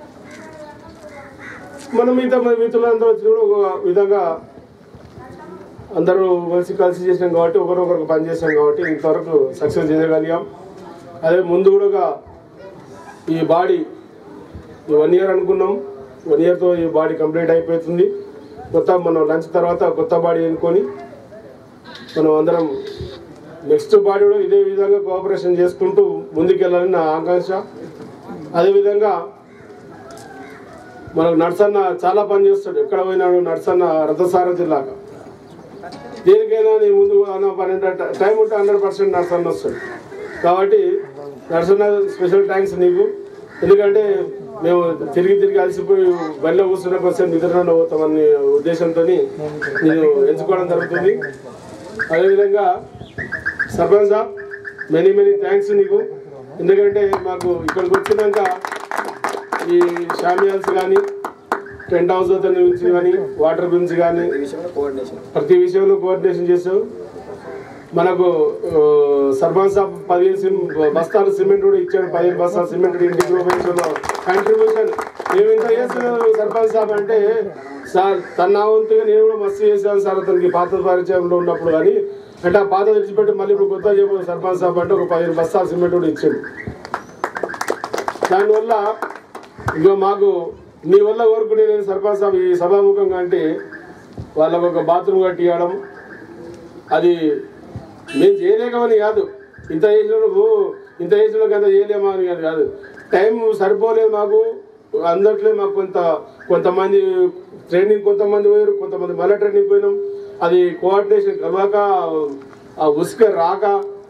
మనం మిగతా మన మిత్రులందరూ వచ్చి కూడా ఒక విధంగా అందరూ కలిసి కలిసి చేసినాం కాబట్టి ఒకరొకరికి పని చేసాం కాబట్టి ఇంతవరకు సక్సెస్ చేయగలిగాం అదే ముందు కూడా ఈ బాడీ ఈ వన్ ఇయర్ అనుకున్నాం వన్ ఇయర్తో ఈ బాడీ కంప్లీట్ అయిపోతుంది కొత్త మనం లంచ్ తర్వాత కొత్త బాడీ ఎన్నుకొని మనం అందరం నెక్స్ట్ బాడీ కూడా ఇదే విధంగా కోఆపరేషన్ చేసుకుంటూ ముందుకెళ్ళాలని నా ఆకాంక్ష అదేవిధంగా మనకు నర్సన్న చాలా పని చేస్తాడు ఎక్కడ పోయినాడు నర్సన్న రథసారథి లాగా దేనికైనా నేను ముందు అన్న పన్నెండు టైం ఉంటే హండ్రెడ్ పర్సెంట్ నర్సన్న వస్తాడు కాబట్టి నర్సన్న స్పెషల్ థ్యాంక్స్ నీకు ఎందుకంటే మేము తిరిగి తిరిగి అలసిపోయి బయట కూర్చున్న కోసం నిద్రలో పోతామని ఉద్దేశంతో నేను ఎంచుకోవడం జరుగుతుంది అదేవిధంగా sarpanch saab many many thanks నీకు ఎందుకంటే మాకు ఇక్కడికి వచ్చినాక ఈ షామియాల్స్ కానీ టెంట్ హౌస్ గురించి కానీ వాటర్ గురించి కానీ ప్రతి విషయంలో కోఆర్డినేషన్ చేసావు మనకు ఆ, సర్పంచ్ సాబ్ పదిహేను సిమ్ బస్తాలు సిమెంట్ కూడా ఇచ్చాడు పదిహేను బస్తాలు సిమెంట్ ఇంటికి ఉపయోగించడంలో కంట్రిబ్యూషన్ మేము ఇంత చేస్తున్నాం సర్పంచ్ సాబ్ అంటే సార్ తన నా వంతుగా నేను కూడా మస్తు చేశాను సార్ అతనికి పాత పరిచయంలో ఉన్నప్పుడు కానీ అంటే ఆ పాత తెచ్చిపెట్టి మళ్ళీ ఇప్పుడు కొత్త చెప్పు సర్పంచ్ సాబ్ అంటే ఒక పదిహేను బస్తాలు సిమెంట్ కూడా ఇచ్చాడు దానివల్ల ఇక మాకు మీ వల్ల కోరుకునే నేను సర్పంచ్ సాబ్ ఈ సభాముఖంగా అంటే వాళ్ళకు ఒక బాత్రూమ్ కట్టి ఇవ్వడం అది మేము చేయలేకమని కాదు ఇంత చేసినప్పుడు ఇంత చేసినప్పుడు అంత చేయలేమా అని కాదు కాదు టైం సరిపోలేదు మాకు అందట్లే మాకు కొంత కొంతమంది ట్రైనింగ్ కొంతమంది పోయారు కొంతమంది మళ్ళీ ట్రైనింగ్ పోయినాం అది కోఆర్డినేషన్ కలవక ఆ ఉసుక రాక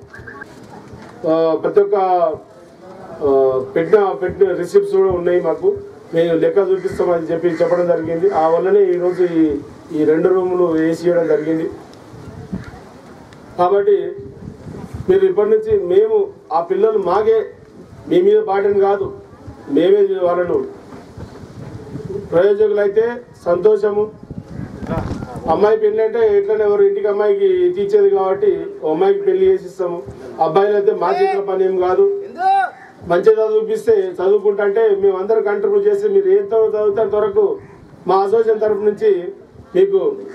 ఆ, ప్రతి ఒక్క ఆ, పెట్టిన పెట్టిన రిసిప్ట్స్ కూడా ఉన్నాయి మాకు మేము లెక్క చూపిస్తామని చెప్పి చెప్పడం జరిగింది ఆ వల్లనే ఈరోజు ఈ ఈ రెండు రూములు వేసి ఇవ్వడం జరిగింది కాబట్టి మీరు ఇప్పటి నుంచి మేము ఆ పిల్లలు మాకే మీ మీద బాటని కాదు మేమే వాళ్ళను ప్రయోజకులు అయితే సంతోషము అమ్మాయి పెళ్లి అంటే ఎట్లనే ఎవరు ఇంటికి అమ్మాయికి తీర్చేది కాబట్టి ఓ అమ్మాయికి పెళ్లి చేసిస్తాము అబ్బాయిలు అయితే మా చేతుల పని ఏం కాదు మంచిగా చదివిపిస్తే చదువుకుంటా అంటే మేము అందరం కంట్రిబ్యూట్ చేసి మీరు ఏం చదివితే అంతవరకు మా అసోసియేషన్ తరఫు నుంచి మీకు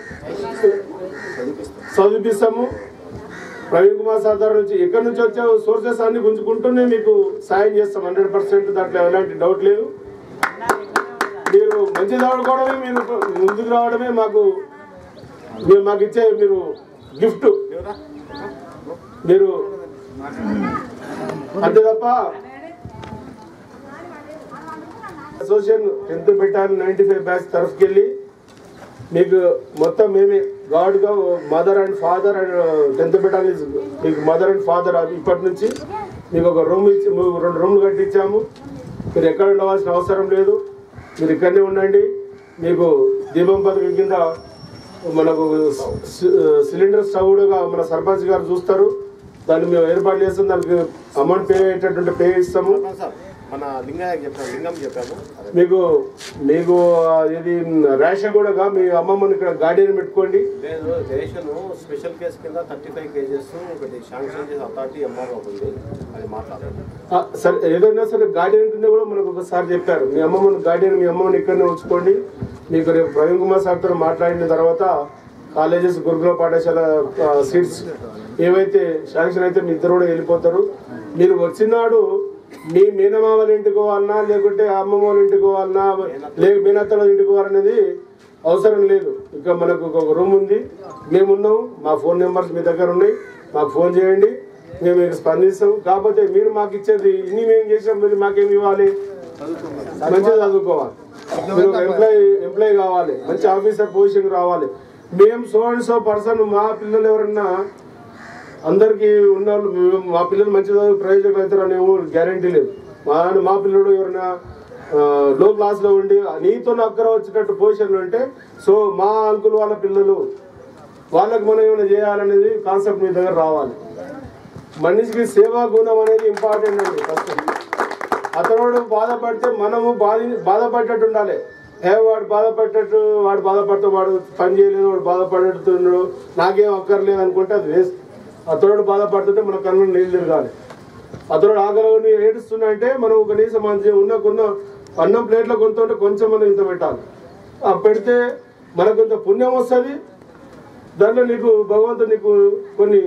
చదివిపిస్తాము ప్రవీణ్ కుమార్ సార్ దగ్గర నుంచి ఎక్కడి నుంచి వచ్చే సోర్సెస్ అన్ని గుంజుకుంటూనే మీకు సాయం చేస్తాం హండ్రెడ్ పర్సెంట్ దాంట్లో ఎలాంటి డౌట్ లేదు మీరు మంచి చదువుకోవడమే మీరు ముందుకు రావడమే మాకు మీరు మాకు ఇచ్చే మీరు గిఫ్ట్ మీరు అంతే తప్ప అసోసియేషన్ టెన్త్ పెట్టాలి నైన్టీ ఫైవ్ బ్యాచ్ తరఫుకి వెళ్ళి మీకు మొత్తం మేమే గాడ్గా mother and father and tenth పెట్టాలి మీకు మదర్ అండ్ ఫాదర్ అది ఇప్పటి నుంచి మీకు ఒక రూమ్ ఇచ్చి మీకు రెండు రూమ్లు కట్టించాము మీరు ఎక్కడ ఉండవలసిన అవసరం లేదు మీరు ఇక్కడనే ఉండండి మీకు దీపం పథకం కింద మనకు సి- సిలిండర్ స్టవ్ కూడా మన సర్పంచ్ గారు చూస్తారు దాన్ని మేము ఏర్పాటు చేస్తాం దానికి అమౌంట్ పే అయ్యేటటువంటి పే ఇస్తాము మన లింగయ్య చెప్పాము లింగం చెప్పాము మీకు మీకు ఆ, ఇది రేషన్ కూడా మీ అమ్మమ్మని ఇక్కడ గార్డియన్ పెట్టుకోండి లేదు రేషన్ స్పెషల్ కేసు కింద థర్టీ ఫైవ్ కేజెస్ ఒకటి శాంక్షన్ చేసి అథారిటీ ఎంఆర్ఓ ఉంది అది మాట్లాడండి ఆ, సరే ఏదైనా సరే గార్డియన్ కింద కూడా మనకు ఒకసారి చెప్పారు మీ అమ్మమ్మని గార్డియన్ మీ అమ్మమ్మని ఇక్కడనే ఉంచుకోండి మీకు రేపు ప్రవీణ్ కుమార్ సార్తో మాట్లాడిన తర్వాత కాలేజెస్ గురుకుల పాఠశాల ఆ, సీట్స్ ఏవైతే శాంక్షన్ అయితే మీ ఇద్దరు కూడా వెళ్ళిపోతారు మీరు వచ్చినాడు మీ మేనమామల ఇంటికి పోవాలన్నా లేకుంటే అమ్మమ్మ వాళ్ళ ఇంటికి పోవాలన్నా లేక మేనత్తల ఇంటికి పోవాలనేది అవసరం లేదు ఇక మనకు ఒక రూమ్ ఉంది మేము ఉన్నాం మా ఫోన్ నెంబర్స్ మీ దగ్గర ఉన్నాయి మాకు ఫోన్ చేయండి మేము మీకు స్పందిస్తాం కాకపోతే మీరు మాకు ఇచ్చేది ఇన్ని మేము చేసాం మీరు మాకేమి ఇవ్వాలి మంచిగా చదువుకోవాలి మీరు ఎంప్లాయీ ఎంప్లాయీ కావాలి మంచి ఆఫీసర్ పొజిషన్ రావాలి మేము సో అండ్ సో పర్సన్ మా పిల్లలు ఎవరన్నా అందరికీ ఉన్న వాళ్ళు మేము- మా పిల్లలు మంచి చదువు ప్రయోజకులు అవుతారని గ్యారంటీ లేదు మా మా పిల్లడు ఎవరైనా లో క్లాస్లో ఉండి నీతో అక్కర వచ్చేటట్టు పొజిషన్లో ఉంటే సో మా అంకుల్ వాళ్ళ పిల్లలు వాళ్ళకి మనం ఏమైనా చేయాలనేది కాన్సెప్ట్ మీ దగ్గర రావాలి మనిషికి సేవా గుణం అనేది ఇంపార్టెంట్ అండి ఫస్ట్ అతను బాధపడితే మనము బాధ బాధపడ్డట్టు ఉండాలి ఏ వాడు బాధపడ్డట్టు వాడు బాధపడితే వాడు పని చేయలేదు వాడు బాధపడుతున్నాడు నాకేం అక్కర్లేదు అనుకుంటే అది వేస్ట్ అతడు బాధపడుతుంటే మన కన్ను నీళ్ళు తిరగాలి అతడు ఆకలి ఏడుస్తున్నా అంటే మనం కనీసం మంచి ఉన్న కొన్న అన్నం ప్లేట్లో కొంత ఉంటే కొంచెం మనం ఇంత పెట్టాలి ఆ పెడితే మనకు కొంత పుణ్యం వస్తుంది దాంట్లో నీకు భగవంతుడు నీకు కొన్ని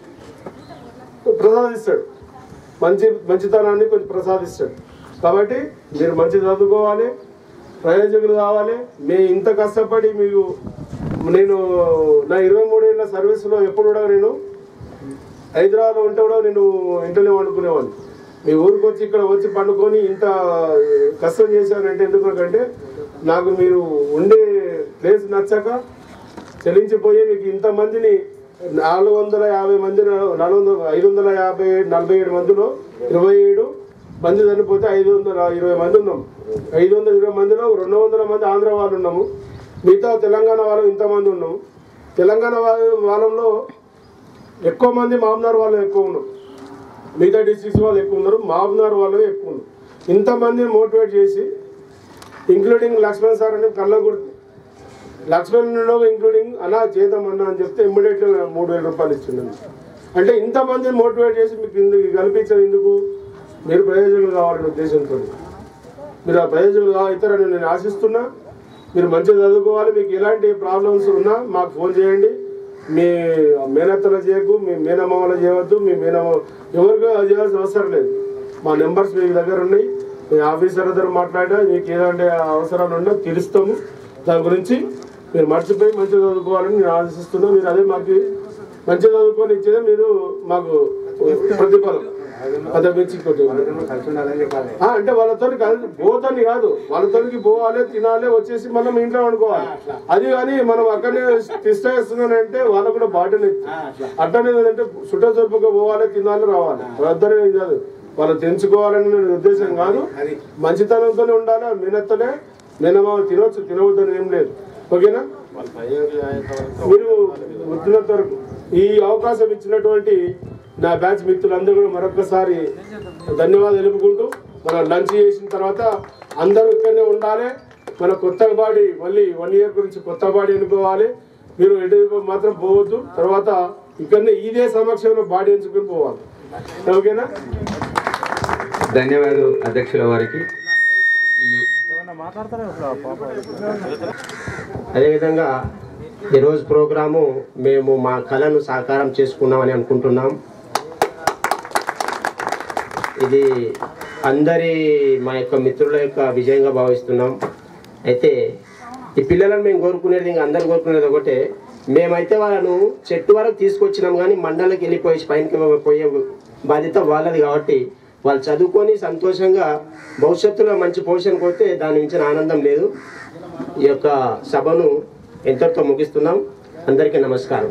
ప్రసాదిస్తాడు మంచి మంచితనాన్ని కొంచెం ప్రసాదిస్తాడు కాబట్టి మీరు మంచి చదువుకోవాలి ప్రయోజకులు కావాలి మే ఇంత కష్టపడి మీకు నేను నా ఇరవై మూడేళ్ళ సర్వీస్లో ఎప్పుడు కూడా నేను హైదరాబాద్లో ఉంటే కూడా నేను ఇంట్లోనే వండుకునేవాడిని మీ ఊరికి వచ్చి ఇక్కడ వచ్చి పండుకొని ఇంత కష్టం చేశానంటే ఎందుకంటే నాకు మీరు ఉండే ప్లేస్ నచ్చక చెల్లించిపోయి మీకు ఇంతమందిని నాలుగు వందల యాభై మంది నాలుగు వందల ఐదు వందల యాభై ఏడు నలభై ఏడు మందిలో ఇరవై ఏడు మంది చనిపోతే ఐదు వందల ఇరవై మంది ఉన్నాం ఐదు వందల ఇరవై మందిలో రెండు వందల మంది ఆంధ్ర వాళ్ళు ఉన్నాము మిగతా తెలంగాణ వాళ్ళు ఇంతమంది ఉన్నాము తెలంగాణ వాళ్ళ- వాళ్ళలో ఎక్కువ మంది మామనార్ వాళ్ళు ఎక్కువ ఉన్నారు మిగతా డిస్ట్రిక్ట్స్ వాళ్ళు ఎక్కువ ఉన్నారు మామనార్ వాళ్ళు ఎక్కువ ఉన్నారు ఇంతమందిని మోటివేట్ చేసి ఇంక్లూడింగ్ లక్ష్మణ్ సార్ అని కళ్ళగుడి లక్ష్మణ్లో ఇంక్లూడింగ్ అన్నా చేద్దాం అన్నా అని చెప్తే ఇమ్మీడియట్గా మూడు వేల రూపాయలు ఇచ్చిండు అంటే ఇంతమందిని మోటివేట్ చేసి మీకు ఇందుకు కల్పించారు ఎందుకు మీరు ప్రయోజకులు కావాలనే ఉద్దేశంతో మీరు ఆ ప్రయోజకులు అవుతారని నేను ఆశిస్తున్నా మీరు మంచిగా చదువుకోవాలి మీకు ఎలాంటి ప్రాబ్లమ్స్ ఉన్నా మాకు ఫోన్ చేయండి మీ మేనత్తలు చేయకు మీ మేనమామలు చేయవద్దు మీ మేనమ్మ ఎవరికి అది చేయాల్సిన అవసరం లేదు మా నెంబర్స్ మీ దగ్గర ఉన్నాయి మీ ఆఫీసర్ దగ్గర మాట్లాడా మీకు ఎలాంటి అవసరాలు ఉన్నా తెలుస్తాము దాని గురించి మీరు మర్చిపోయి మంచిగా చదువుకోవాలని నేను ఆశిస్తున్నాను మీరు అదే మాకు మంచిగా చదువుకొని ఇచ్చేదే మీరు మాకు ప్రతిఫలం అదే మించి ఇంకోటి ఆ, అంటే వాళ్ళతో కలిసి పోతని కాదు వాళ్ళతోనికి పోవాలి తినాలి వచ్చేసి మనం ఇంట్లో వండుకోవాలి అది కానీ మనం అక్కడనే తిష్ట వేస్తున్నానంటే వాళ్ళకు కూడా బాటనే అట్టనే అంటే చుట్ట చొప్పుగా పోవాలి తినాలి రావాలి వద్దనే కాదు వాళ్ళు తెంచుకోవాలని నేను ఉద్దేశం కాదు మంచితనంతోనే ఉండాలి మినత్తనే మినమా తినొచ్చు తినవద్దని ఏం లేదు ఓకేనా మీరు వచ్చినంత వరకు ఈ అవకాశం ఇచ్చినటువంటి నా బ్యాచ్ మిత్రులందరూ కూడా మరొకసారి ధన్యవాదాలు తెలుపుకుంటూ మనం లంచ్ చేసిన తర్వాత అందరూ ఇక్కడనే ఉండాలి మన కొత్త బాడీ మళ్ళీ వన్ ఇయర్ గురించి కొత్త బాడీ ఎన్నుకోవాలి మీరు ఎటు మాత్రం పోవద్దు తర్వాత ఇక్కడనే ఇదే సమక్షంలో బాడీ ఎంచుకొని పోవాలి ఓకేనా ధన్యవాదాలు అధ్యక్షుల వారికి అదేవిధంగా ఈరోజు ప్రోగ్రాము మేము మా కళను సాకారం చేసుకున్నామని అనుకుంటున్నాం ఇది అందరి మా యొక్క మిత్రుల యొక్క విజయంగా భావిస్తున్నాం అయితే ఈ పిల్లలను మేము కోరుకునేది ఇంకా అందరు కోరుకునేది ఒకటే మేమైతే వాళ్ళను చెట్టు వరకు తీసుకొచ్చినాం కానీ మండలకి వెళ్ళిపోయి పైనకి పోయే బాధ్యత వాళ్ళది కాబట్టి వాళ్ళు చదువుకొని సంతోషంగా భవిష్యత్తులో మంచి పొజిషన్ కొడితే దాని మించిన ఆనందం లేదు ఈ యొక్క సభను ఎంతటితో ముగిస్తున్నాం అందరికీ నమస్కారం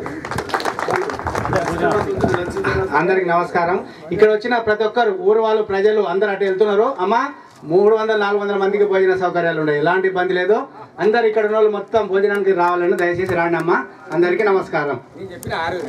అందరికి నమస్కారం ఇక్కడ వచ్చిన ప్రతి ఒక్కరు ఊరు వాళ్ళు ప్రజలు అందరు అటు వెళ్తున్నారు అమ్మా మూడు వందల నాలుగు వందల మందికి భోజన సౌకర్యాలు ఉన్నాయి ఎలాంటి ఇబ్బంది లేదు అందరు ఇక్కడ ఉన్న వాళ్ళు మొత్తం భోజనానికి రావాలని దయచేసి రాండి అమ్మా అందరికీ నమస్కారం